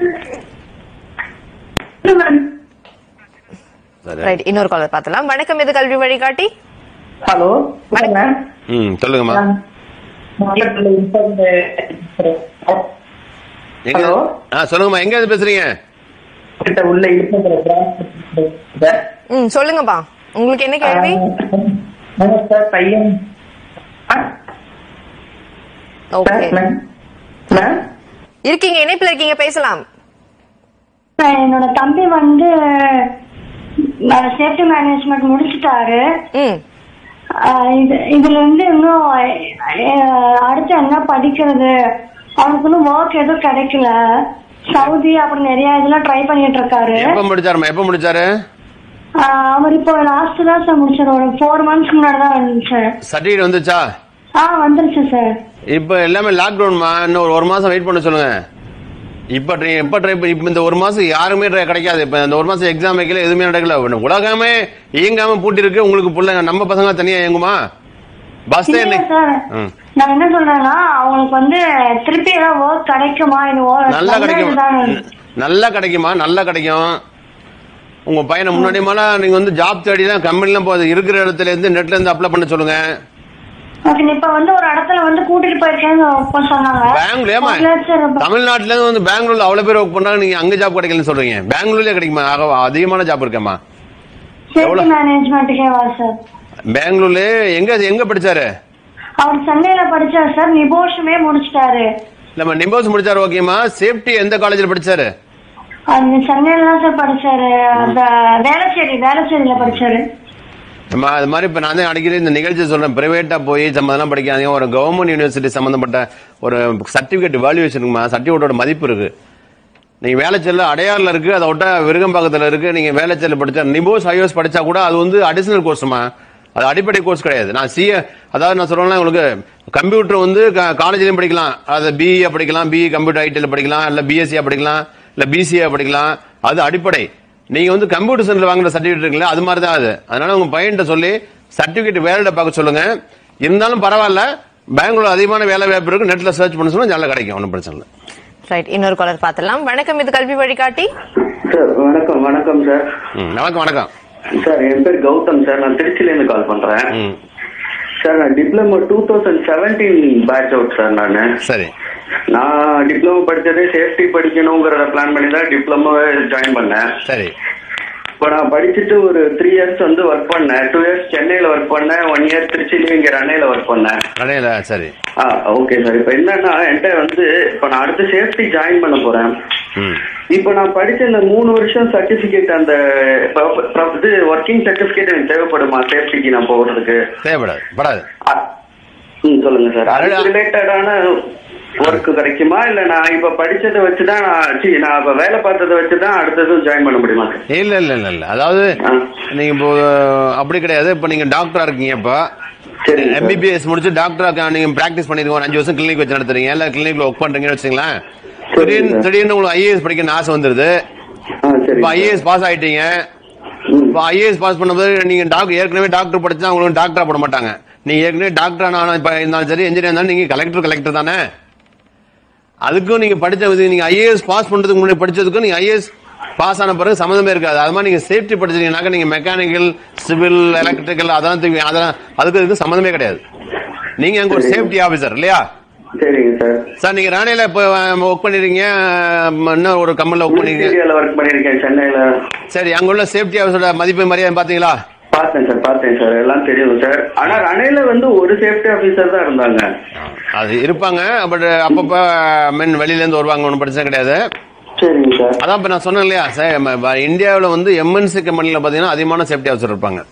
சரி ரைட் இன்னொரு காலர் பார்த்தலாம் வணக்கம் இது கல்வி வழிகாட்டி ஹலோ வணக்கம் ம் சொல்லுங்கம்மா எங்க Hello? ஆ சொல்லுங்கம்மா எங்க இருந்து பேசுறீங்க உள்ள ம் சொல்லுங்கப்பா உங்களுக்கு என்ன கேள்வி சார் பையன் ஓகே இருக்கீங்க இணைப்புல இருக்கீங்க பேசலாம் சார், என்னோட தம்பி வந்து சேஃப்டி மேனேஜ்மெண்ட் முடிச்சிட்டாரு ம் ஆஹ் இது இதுல இருந்து இன்னும் அஹ், அடுத்து என்ன படிக்கிறது அவனுக்கு இன்னும் ஒர்க் எதுவும் கிடைக்கல சவுதி அப்படி நிறைய இதெல்லாம் ட்ரை பண்ணிட்டு இருக்காரு எப்ப முடிச்சாருமா எப்ப முடிச்சாரு ஆஹ், அவர் இப்போ லாஸ்ட் தான் சார் முடிச்சாரு ஒரு ஃபோர் மந்த்ஸ் முன்னாடி தான் வந்துச்சு சர்டிஃபிகேட் வந்துச்சா ஆ வந்துருச்சு சார் இப்ப எல்லாமே லாக்டவுன்மா இன்னும் ஒரு ஒரு மாசம் வெயிட் பண்ண சொல்லுங்க இப்ப ட்ரை இப்ப ட்ரை இப்ப இந்த ஒரு மாசம் யாருமே try கிடைக்காது இப்ப இந்த ஒரு மாசம் எக்ஸாம் வைக்கல எதுவுமே நடக்கல உலகமே இயங்காம பூட்டி இருக்கு உங்களுக்கு பிள்ளைங்க நம்ம பசங்க தனியா இயங்குமா பஸ் தான் இல்ல இன்னைக்கு சார் ம். நான் என்ன சொல்றேன்னா அவங்களுக்கு வந்து திருப்பி ஏதாவது ஒர்க் கிடைக்குமா இது wo- நல்லா நல்ல கிடைக்கும் இதுதானே. நல்லா கிடைக்குமா நல்லா கிடைக்கும் உங்க பையனை முன்னாடி மேல நீங்க வந்து ஜாப் தேடி தான் கம்பெனிலாம் போகுது இருக்கிற இடத்துல இருந்து நெட்ல இருந்து அப்ளை பண்ண சொல்லுங்க ஓகே இப்ப வந்து ஒரு இடத்துல வந்து கூட்டிட்டு போயிருக்கேன்னு அப்ப சொன்னாங்க பெங்களூர் ஏமா ஒரு லட்சம் ரூபாய். தமிழ்நாட்டுல இருந்து வந்து பெங்களூர்ல அவ்வளவு பேர் ஒர்க் பண்றாங்க நீங்க அங்க ஜாப் கிடைக்கலன்னு சொல்றீங்க பெங்களூர்லயே கிடைக்குமா ஆக, அதிகமான ஜாப் இருக்கேம்மா சேஃப்டி மேனேஜ்மெண்ட்டுக்கே வா சார் பெங்களூர்ல எங்க எங்க படிச்சாரு அவர் சென்னையில படிச்சாரு சார் நிபோஷமே முடிச்சிட்டாரு நம்ம நிம்போஸ் முடிச்சாரு ஓகேமா சேஃப்டி எந்த காலேஜ்ல படிச்சாரு அந்த சென்னையில தான் சார் படிச்சாரு அந்த வேளச்சேரி வேளச்சேரியில படிச்சாரு நம்ம அது மாதிரி இப்ப நான் தான் அடிக்கடி இந்த நிகழ்ச்சி சொல்றேன் பிரைவேட்டா போய் சம்மந்தம் படிக்காதீங்க ஒரு கவர்மெண்ட் யூனிவர்சிட்டி சம்பந்தப்பட்ட ஒரு சர்டிபிகேட் வேல்யூவேஷன் இருக்குமா சர்டிபிகேட்டோட மதிப்பு இருக்கு நீங்க வேலைச்சல்ல அடையாறுல இருக்கு அதை விட்டா விருகம்பாக்கத்துல இருக்கு நீங்க வேலைச்சல்ல படிச்சா நிபோஸ் ஐஓஎஸ் படிச்சா கூட அது வந்து அடிஷனல் கோர்ஸ்மா அது அடிப்படை கோர்ஸ் கிடையாது நான் சிஏ அதாவது நான் சொல்றேன்னா உங்களுக்கு கம்ப்யூட்டர் வந்து காலேஜ்லயும் படிக்கலாம் அது பிஇ படிக்கலாம் பிஇ கம்ப்யூட்டர் ஐடில படிக்கலாம் இல்ல பிஎஸ்சியா படிக்கலாம் இல்ல பிசிஏ படிக்கலாம் அது அடிப்படை நீங்க வந்து கம்ப்யூட்டர் சென்டர் வாங்குற சர்டிபிகேட் இருக்குல்ல அது மாதிரி தான் அது அதனால உங்க பையன்கிட்ட சொல்லி சர்டிபிகேட் வேலையிட பார்க்க சொல்லுங்க இருந்தாலும் பரவாயில்ல பெங்களூர் அதிகமான வேலை வாய்ப்பு இருக்கு நெட்ல சர்ச் பண்ண சொன்னா நல்லா கிடைக்கும் ஒன்றும் பிரச்சனை இல்லை ரைட் இன்னொரு காலர் பார்த்தலாம் வணக்கம் இது கல்வி வழிகாட்டி சார் வணக்கம் வணக்கம் சார் ம், வணக்கம் வணக்கம் சார் என் பேர் கௌதம் சார் நான் திருச்சில இருந்து கால் பண்றேன் சார் நான் diploma two thousand seventeen batch out sir நான் சரி நான் டிப்ளமோ படிச்சதே சேஃப்டி படிக்கணுங்கிறத பிளான் பண்ணி தான் டிப்ளமோ ஜாயின் பண்ணேன் சரி இப்போ நான் படிச்சுட்டு ஒரு த்ரீ இயர்ஸ் வந்து ஒர்க் பண்ணேன் டூ இயர்ஸ் சென்னையில ஒர்க் பண்ணேன் ஒன் இயர் திருச்சிலையும் இங்க ரன்னையில ஒர்க் பண்ணேன் கடையில சரி ஆ ஓகே சார் இப்போ என்னன்னா என்கிட்ட வந்து இப்போ நான் அடுத்து சேஃப்டி ஜாயின் பண்ண போறேன் ம் இப்போ நான் படிச்ச இந்த மூணு வருஷம் சர்டிபிகேட் அந்த prof- prof- இது ஒர்க்கிங் சர்டிபிகேட் எனக்கு தேவைப்படுமா சேஃப்டிக்கு நான் போகிறதுக்கு தேவைப்படாது படாது ம் சொல்லுங்க சார் அது ரிலேட்டடான ஒர்க் கிடைக்குமா இல்ல நான் இப்ப படிச்சதை வச்சு தான் நான் சி, நான் இப்ப வேலை பார்த்ததை வச்சு தான் அடுத்ததும் ஜாயின் பண்ண முடியுமா சார் இல்ல இல்ல இல்ல இல்ல அதாவது நீங்க இப்போ அப்படி கிடையாது இப்போ நீங்க டாக்டரா இருக்கீங்க இப்போ எம்பிபிஎஸ் முடிச்சு டாக்டரா நீங்க பிராக்டிஸ் பண்ணிருக்கோம் ஒரு அஞ்சு வருஷம் கிளினிக் வச்சு நடத்துறீங்க இல்ல கிளினிக்ல ஒர்க் பண்றீங்கன்னு வச்சுங்களேன் திடீர்னு திடீர்னு உங்களுக்கு ஐஏஎஸ் படிக்கணும்னு ஆசை வந்துருது இப்போ ஐஏஎஸ் பாஸ் ஆயிட்டீங்க இப்போ ஐஏஎஸ் பாஸ் பண்ணும்போது நீங்க டாக்டர் ஏற்கனவே டாக்டர் படிச்சா உங்களுக்கு டாக்டரா போட மாட்டாங்க நீங்க ஏற்கனவே டாக்டர் ஆனா இப்ப இருந்தாலும் சரி இன்ஜினியர் இருந்தாலும் நீங்க கலெக்டர் கலெக்டர் தானே அதுக்கும் நீங்க படிச்ச விதி நீங்க ஐஏஎஸ் பாஸ் பண்றதுக்கு முன்னாடி படிச்சதுக்கும் நீங்க ஐஏஎஸ் பாஸ் ஆன பிறகு சம்மந்தமே இருக்காது அது மாதிரி நீங்க சேஃப்டி படிச்சீங்கன்னாக்க நீங்க மெக்கானிக்கல் சிவில் எலக்ட்ரிக்கல் அதெல்லாம் தூக்கி- அதெல்லாம் அதுக்கு இதுக்கு சம்மந்தமே கிடையாது நீங்க அங்க ஒரு சேஃப்டி ஆபீசர் இல்லையா சரிங்க சார் சார் நீங்க ராணியில இப்போ ஒர்க் பண்ணிருக்கீங்க இன்னும் ஒரு கம்பெனில ஒர்க் பண்ணிருக்கீங்க ஏரியால ஒர்க் பண்ணிருக்கேன் சென்னையில சரி அங்க உள்ள சேஃப்டி ஆபீஸரோட மதிப்பு மரியாதை பாத்தீங்களா பார்த்தேன் சார் பார்த்தேன் சார் எல்லாம் தெரியும் சார் ஆனா ரணையில வந்து ஒரு சேஃப்டி ஆபீசர் தான் இருந்தாங்க அது இருப்பாங்க பட் அப்பப்ப மென் வெளியில இருந்து வருவாங்க ஒன்றும் பிரச்சனை கிடையாது சரிங்க சார் அதான் இப்ப நான் சொன்னேன் இல்லையா சார் இந்தியாவில் வந்து எம்என்சி கம்பெனில பாத்தீங்கன்னா அதிகமான சேஃப்டி ஆஃபீஸர் இருப்பாங்க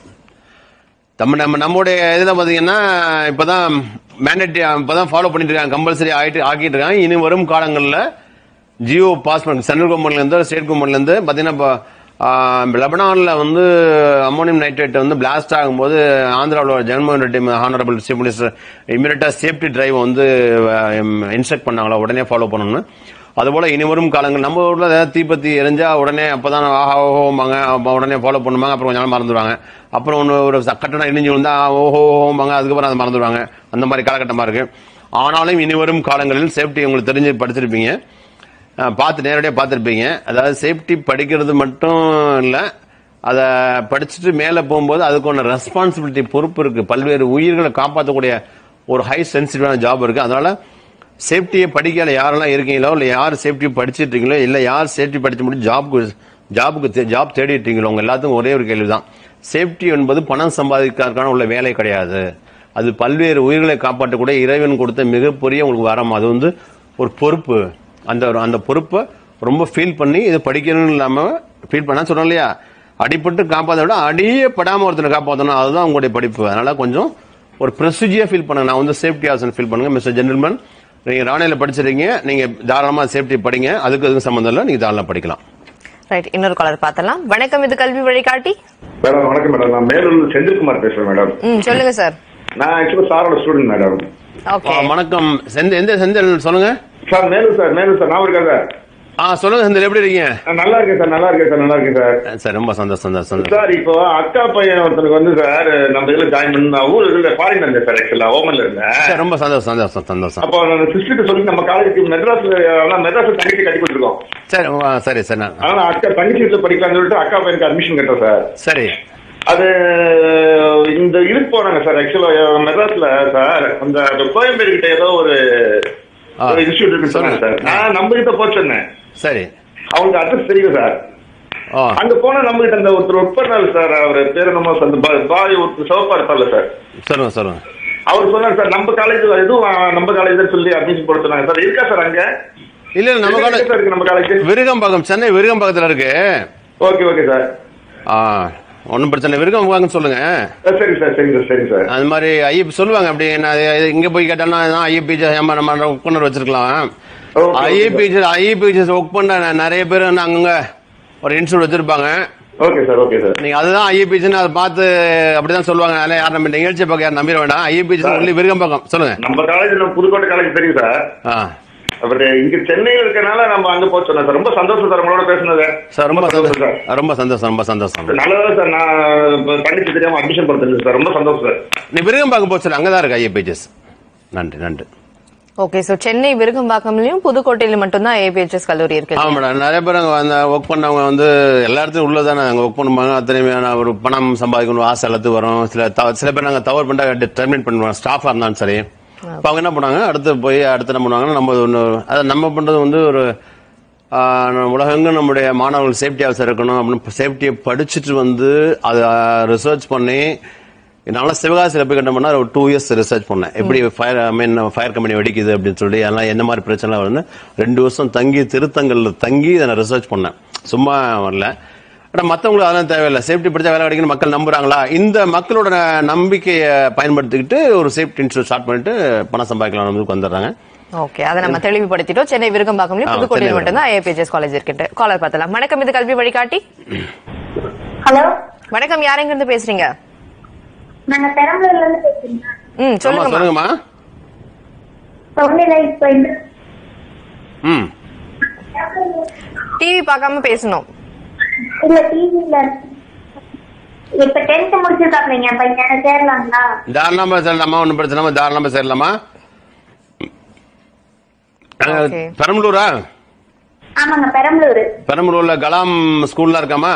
நம்ம நம்ம நம்மளுடைய இதுல பாத்தீங்கன்னா இப்பதான் மேண்டேட்டரி இப்பதான் ஃபாலோ பண்ணிட்டு இருக்காங்க கம்பல்சரி ஆயிட்டு ஆக்கிட்டு இருக்காங்க இனி வரும் காலங்கள்ல ஜியோ பாஸ் பண்ண சென்ட்ரல் கவர்மெண்ட்ல இருந்து ஸ்டேட் கவர்மெண்ட்ல இருந்து பாத்தீங்கன்னா இப்போ லெபனான்ல வந்து அம்மோனியம் நைட்ரேட் வந்து பிளாஸ்ட் ஆகும்போது ஆந்திராவில் Jaganmohan Reddy honourable chief minister இமீடியட்டா சேஃப்டி டிரைவ் வந்து இன்ஸ்ட்ரக்ட் பண்ணாங்களா உடனே ஃபாலோ பண்ணணும்னு அதுபோல இனி வரும் காலங்கள் நம்ம ஊர்ல ஏதாவது தீப்பத்தி எரிஞ்சா உடனே அப்பதான் ஆஹா ஓஹோம்பாங்க அப்ப உடனே ஃபாலோ பண்ணுவாங்க அப்புறம் கொஞ்ச நாள் மறந்துடுவாங்க அப்புறம் ஒன்று ஒரு ச- கட்டணம் இடிஞ்சு விழுந்தா ஓஹோ ஓஹோம்பாங்க அதுக்கப்புறம் அதை மறந்துடுவாங்க அந்த மாதிரி காலகட்டமா இருக்கு ஆனாலும் இனி வரும் காலங்களில் சேஃப்டி உங்களுக்கு தெரிஞ்சு படிச்சிருப்பீங்க அஹ், பார்த்து நேரடியாக பார்த்துருப்பீங்க அதாவது சேஃப்டி படிக்கிறது மட்டும் இல்லை அதை படிச்சுட்டு மேலே போகும்போது அதுக்கான ரெஸ்பான்சிபிலிட்டி பொறுப்பு இருக்கு பல்வேறு உயிர்களை காப்பாற்றக்கூடிய ஒரு ஹை சென்சிட்டிவான ஜாப் இருக்கு அதனால சேஃப்டியை படிக்கல யாரெல்லாம் இருக்கீங்களோ இல்லை யார் சேஃப்டி படிச்சிட்டு இருக்கீங்களோ இல்லை யார் சேஃப்டி படிச்சு முடிச்சு ஜாப்க்கு ஜாபுக்கு ஜாப் தேடிட்டு இருக்கீங்களோ உங்க எல்லாத்துக்கும் ஒரே ஒரு கேள்விதான் சேஃப்டி என்பது பணம் சம்பாதிக்கிறதுக்கான உள்ள வேலை கிடையாது அது பல்வேறு உயிர்களை காப்பாற்றக்கூடிய இறைவன் கொடுத்த மிகப்பெரிய உங்களுக்கு வரம் அது வந்து ஒரு பொறுப்பு அந்த ஒரு- அந்த பொறுப்பை ரொம்ப ஃபீல் பண்ணி இது படிக்கணும்னு இல்லாம ஃபீல் பண்ணா சொல்றோம் இல்லையா அடிபட்டு காப்பாற்ற விட அடியே படாம ஒருத்தனை காப்பாற்றணும் அதுதான் உங்களுடைய படிப்பு அதனால கொஞ்சம் ஒரு ப்ரொசீஜியா ஃபீல் பண்ணுங்க நான் வந்து சேஃப்டி ஆசன் ஃபீல் பண்ணுங்க மிஸ்டர் ஜென்டில்மேன் நீங்க ராணியில படிச்சிருக்கீங்க நீங்க தாராளமா சேஃப்டி படிங்க அதுக்கு அதுக்கு சம்மந்தம் இல்லை நீங்க தாராளமா படிக்கலாம் ரைட் இன்னொரு காலர் பார்த்தலாம் வணக்கம் இது கல்வி வழிகாட்டி மேடம் வணக்கம் மேடம் நான் மேலூர்ல செந்தில்குமார் பேசுறேன் மேடம் ம் சொல்லுங்க சார் நான் ஆக்சுவலா சாரோட ஸ்டூடெண்ட் மேடம் ஓகே ஆ, வணக்கம் செந்த எந்த செந்தில் சொல்லுங்க sir Melur sir Melur sir நான் இருக்கா சார் ஆ சொல்லுங்க செந்தில் எப்படி இருக்கீங்க நல்லா இருக்கேன் சார் நல்லா இருக்கேன் சார் நல்லா இருக்கேன் சார் சார் ரொம்ப சந்தோஷம் சந்தோஷம் சந்தோஷம் சார் இப்போ அக்கா பையன் ஒருத்தனுக்கு வந்து சார் நம்ம இதுல ஜாயின் பண்ண ஊர் இதுல ஃபாரின் இருந்தேன் சார் ஆக்சுவலா ஓமன்ல இருந்தேன் சார் ரொம்ப சந்தோஷம் சந்தோஷம் சந்தோஷம் அப்போ அந்த சிஸ்டர் சொல்லி நம்ம காலேஜுக்கு மெட்ராஸ்ல அதான் மெட்ராஸ்ல தங்கச்சி கட்டி கொடுத்துருக்கோம் சரி ஆ, சரி சரி நான் அதனால அக்கா தங்கச்சி வீட்டுல படிக்கலாம்னு சொல்லிட்டு அக்கா பையனுக்கு அட்மிஷன் கட்டோம் சார் சரி அது இந்த இதுக்கு போனாங்க சார் ஆக்சுவலா மெட்ராஸ்ல சார் அந்த கோயம்பேடு கிட்ட ஏதோ ஒரு ஒரு இன்ஸ்டியூட் இருக்குன்னு சொன்னாங்க சார் நான் நம்ம கிட்ட போக சொன்னேன் சரி அவங்களுக்கு அட்ரஸ் தெரியும் சார் ஓ அங்க போனா நம்ம கிட்ட அந்த ஒருத்தர் ஒர்க் பண்ணாரு சார் அவர் பேர் என்னமோ சார் அந்த பா- பாய் ஒருத்தர் சிவப்பா இருப்பார்ல சார் சொல்லுங்க சொல்லுங்க அவர் சொன்னார் சார் நம்ம காலேஜ் எதுவும் ஆ, நம்ம காலேஜ் சொல்லி அட்மிஷன் போட சொன்னாங்க சார் இருக்கா சார் அங்க இல்ல இல்ல நம்ம எங்க காலேஜ் சார் இருக்கு நம்ம காலேஜ் விருகம்பாக்கம் சென்னை விருகம்பாக்கத்துல இருக்கு ஓகே ஓகே சார் ஆ ஒன்றும் பிரச்சனை இல்லை விருகம்பாக்கம் சொல்லுங்க சரி சார் சரி சார் சரி சார் அது மாதிரி ஐஎப்பி சொல்லுவாங்க அப்படி நான் இங்க போய் கேட்டோம்னா ஐஎப்பி நம்ம நம்ம ஒர்க் பண்ண வச்சிருக்கலாம் ஐஎப்பி ஐஎப்பி ஒர்க் பண்ண ந- நிறைய பேர் வந்து அங்கங்க ஒரு இன்ஸ்டியூட் வச்சிருப்பாங்க ஓகே சார் ஓகே சார் நீங்க அதுதான் ஐஎபிஜின்னு அதை பார்த்து அப்படிதான் சொல்லுவாங்க அதனால யார் நம்ம நிகழ்ச்சி பக்கம் யாரும் நம்பிட வேண்டாம் ஐஎபிஜி ஒன்லி விருகம்பாக்கம் சொல்லுங்க நம்ம காலேஜ் நம்ம புதுக்கோட்டை காலேஜ் தெரியும் சார் ஆ அவர் இங்க சென்னையில் இருக்கனால நம்ம அங்க போக சொன்னேன் சார் ரொம்ப சந்தோஷம் சார் உங்களோட பேசுனது சார் ரொம்ப சந்தோஷம் ரொம்ப சந்தோஷம் ரொம்ப சந்தோஷம் நல்லதா சார் நான் இப்ப தங்கச்சி தெரியாம அட்மிஷன் போடுறது சார் ரொம்ப சந்தோஷம் சார் நீ விருகம்பாக்கம் போச்சு அங்கதான் இருக்கு ஐஎபிஜிஎஸ் நன்றி நன்றி ஓகே சோ சென்னை விருகம்பாக்கம்லயும் புதுக்கோட்டையில மட்டும்தான் ஏபிஎச்எஸ் கல்லூரி இருக்கு ஆமா மேடம் நிறைய பேர் அங்க அந்த ஒர்க் பண்ணவங்க வந்து எல்லா இடத்துலயும் உள்ளதானே அங்க ஒர்க் பண்ணுவாங்க அத்தனையான ஒரு பணம் சம்பாதிக்கணும் ஆசை எல்லாத்துக்கும் வரும் சில தவ- சில பேர் நாங்க தவறு பண்ணா டெர்மினேட் பண்ணுவாங்க ஸ்டாஃபா இருந்தாலும் சரி அப்ப அவங்க என்ன பண்ணுவாங்க அடுத்து போய் அடுத்து என்ன பண்ணுவாங்கன்னா நம்ம ஒன்று அதை நம்ம பண்றது வந்து ஒரு ஆஹ், நம்ம உலகெங்கும் நம்முடைய மாணவர்கள் சேஃப்டி ஆஃபீஸர் இருக்கணும் அப்படின்னு சேஃப்டியை படிச்சுட்டு வந்து அதை ரிசர்ச் பண்ணி என்னால சிவகாசியில் போய் கட்ட பண்ணா ஒரு டூ இயர்ஸ் ரிசர்ச் பண்ணேன் எப்படி fire I mean fire company வெடிக்குது அப்படின்னு சொல்லி அதெல்லாம் என்ன மாதிரி பிரச்சனை வருது ரெண்டு வருஷம் தங்கி திருத்தங்கல்ல தங்கி இதை நான் ரிசர்ச் பண்ணேன் சும்மா வரல ஆனா மத்தவங்களுக்கு அதெல்லாம் தேவையில்லை சேஃப்டி படிச்சா வேலை கிடைக்கணும் மக்கள் நம்புறாங்களா இந்த மக்களோட ந- நம்பிக்கையை பயன்படுத்திக்கிட்டு ஒரு சேஃப்டி இன்ஸ்டியூட் ஸ்டார்ட் பண்ணிட்டு பணம் சம்பாதிக்கலாம் வந்துடுறாங்க ஓகே அதை நம்ம தெளிவுபடுத்திட்டோம் சென்னை விருகம்பாக்கம்லயும் ஆ, புதுக்கோட்டையில் சென்னை மட்டும்தான் ஏபிஎச்எஸ் காலேஜ் இருக்கு காலர் பார்த்தலாம் வணக்கம் இது கல்வி வழிகாட்டி ஹலோ வணக்கம் யார் எங்க இருந்து பேசுறீங்க நாங்க பெரம்பலூர்ல இருந்து பேசுறோம் ம் ஆமா, சொல்லுங்கம்மா சொல்லுங்கம்மா சொன்னீங்க இப்ப இந்த ம் டிவி பார்க்காம பேசணும் இல்ல டிவில இப்ப டென்த் முடிச்சிருக்காப்லீங்க பையன் சேரலாங்களா தாராளமா சேரலாமா ஒன்றும் பிரச்சனை இல்லை, தாராளமா சேரலாமா நாங்க Okay. பெரம்பலூரா ஆமாங்க பெரம்பலூர் பெரம்பலூர்ல கலாம் ஸ்கூல்லாம் இருக்காமா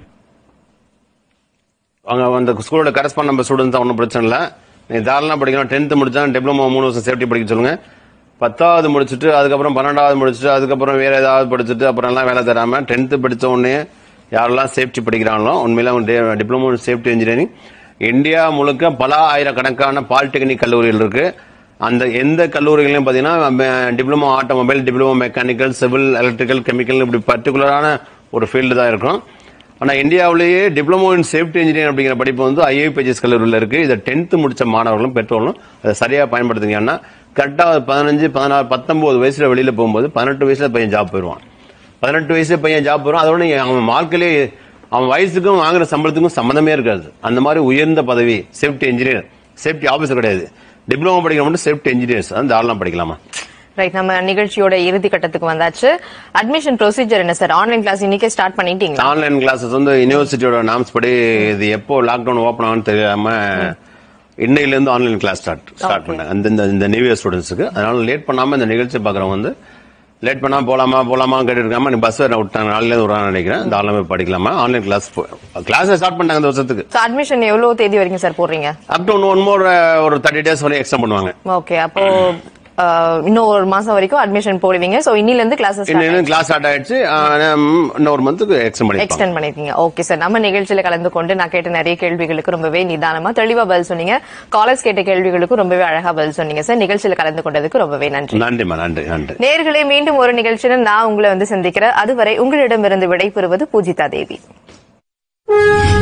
அவங்க அந்த ஸ்கூலோட கரஸ்பாண்ட் நம்ம ஸ்டூடெண்ட்ஸ் ஒன்றும் பிரச்சனை இல்லை நீங்க தாராளமா படிக்கணும் டென்த் முடிச்சா டிப்ளமோ மூணு வருஷம் சேஃப்டி படிக்க சொல்லுங்க பத்தாவது முடிச்சுட்டு அதுக்கப்புறம் பன்னெண்டாவது முடிச்சுட்டு அதுக்கப்புறம் வேற ஏதாவது படிச்சுட்டு அப்புறம் எல்லாம் வேலை தராம டென்த் படிச்ச உடனே யாரெல்லாம் சேஃப்டி படிக்கிறாங்களோ உண்மையில அவங்க டிப்ளமோ சேஃப்டி இன்ஜினியரிங் இந்தியா முழுக்க பல ஆயிரக்கணக்கான பாலிடெக்னிக் கல்லூரிகள் இருக்கு அந்த எந்த கல்லூரிகளையும் பார்த்தீங்கன்னா diploma automobile diploma mechanical civil electrical chemical இப்படி பர்டிகுலரான ஒரு ஃபீல்டு தான் இருக்கும் ஆனா இந்தியாவிலேயே டிப்ளமோ இன் சேஃப்டி இன்ஜினியர் அப்படிங்கிற படிப்பு வந்து ஐஐபிஎஸ் கல்லூரியில் இருக்கு இதை டென்த் முடிச்ச மாணவர்களும் பெற்றோர்களும் அதை சரியா பயன்படுத்துங்க ஏன்னா கரெக்டா பதினஞ்சு பதினாறு பத்தொன்பது வயசுல வெளியில போகும்போது பதினெட்டு வயசுல பையன் ஜாப் போயிடுவான் பதினெட்டு வயசுல பையன் ஜாப் போயிடும் அதோட நீங்க அவன் வாழ்க்கையிலே அவன் வயசுக்கும் வாங்குற சம்பளத்துக்கும் சம்மந்தமே இருக்காது அந்த மாதிரி உயர்ந்த பதவி சேஃப்டி இன்ஜினியர் சேஃப்டி ஆபீசர் கிடையாது டிப்ளமோ படிக்கிற மட்டும் சேஃப்டி இன்ஜினியர்ஸ் அது தாராளம் படிக்கலாமா ரைட் நம்ம நிகழ்ச்சியோட இறுதி கட்டத்துக்கு வந்தாச்சு அட்மிஷன் ப்ரொசீஜர் என்ன சார் ஆன்லைன் கிளாஸ் இன்னைக்கே ஸ்டார்ட் பண்ணிட்டீங்களா ஆன்லைன் கிளாஸஸ் வந்து யூனிவர்சிட்டியோட நாம்ஸ் படி இது எப்போ லாக்டவுன் ஓப்பன் ஆகும்னு தெரியாம இன்னையில இருந்து ஆன்லைன் கிளாஸ் ஸ்டார்ட் ஸ்டார்ட் பண்ணாங்க அந்த இந்த- இந்த நியூ இயர் ஸ்டூடெண்ட்ஸுக்கு அதனால லேட் பண்ணாம இந்த நிகழ்ச்சி பாக்குறவங்க வந்து லேட் பண்ணாம போலாமா போலாமா கேட்டு இருக்காம நீ பஸ் விட்டாங்க நாளைல இருந்து விடுறான்னு நினைக்கிறேன் தாராளமா படிக்கலாமா ஆன்லைன் கிளாஸ் கிளாஸ் ஸ்டார்ட் பண்ணாங்க இந்த வருஷத்துக்கு So, அட்மிஷன் எவ்வளவு தேதி வரைக்கும் சார் போடுறீங்க அப் டு ஒன் மோர் ஒரு தேர்ட்டி டேஸ் வரையும் எக்ஸ்டெண்ட் பண்ணுவாங்க ஓகே அப்போ அஹ், இன்னும் ஒரு மாசம் வரைக்கும் அட்மிஷன் போடுவீங்க சோ இன்னில இருந்து கிளாஸஸ் இன்னும் கிளாஸ் ஸ்டார்ட் ஆயிடுச்சு இன்னொரு மந்த்துக்கு எக்ஸ்டெண்ட் பண்ணிருப்பாங்க எக்ஸ்டெண்ட் பண்ணிருக்கீங்க ஓகே சார் நம்ம நிகழ்ச்சியில கலந்து கொண்டு நான் கேட்ட நிறைய கேள்விகளுக்கு ரொம்பவே நிதானமா தெளிவா பதில் சொன்னீங்க காலேஜ் கேட்ட கேள்விகளுக்கும் ரொம்பவே அழகா பதில் சொன்னீங்க சார் நிகழ்ச்சியில கலந்து கொண்டதுக்கு ரொம்பவே நன்றி நன்றிம்மா நன்றி நன்றி நேர்களே மீண்டும் ஒரு நிகழ்ச்சியில நான் உங்களை வந்து சந்திக்கிறேன் அதுவரை உங்களிடமிருந்து விடைபெறுவது பூஜிதா தேவி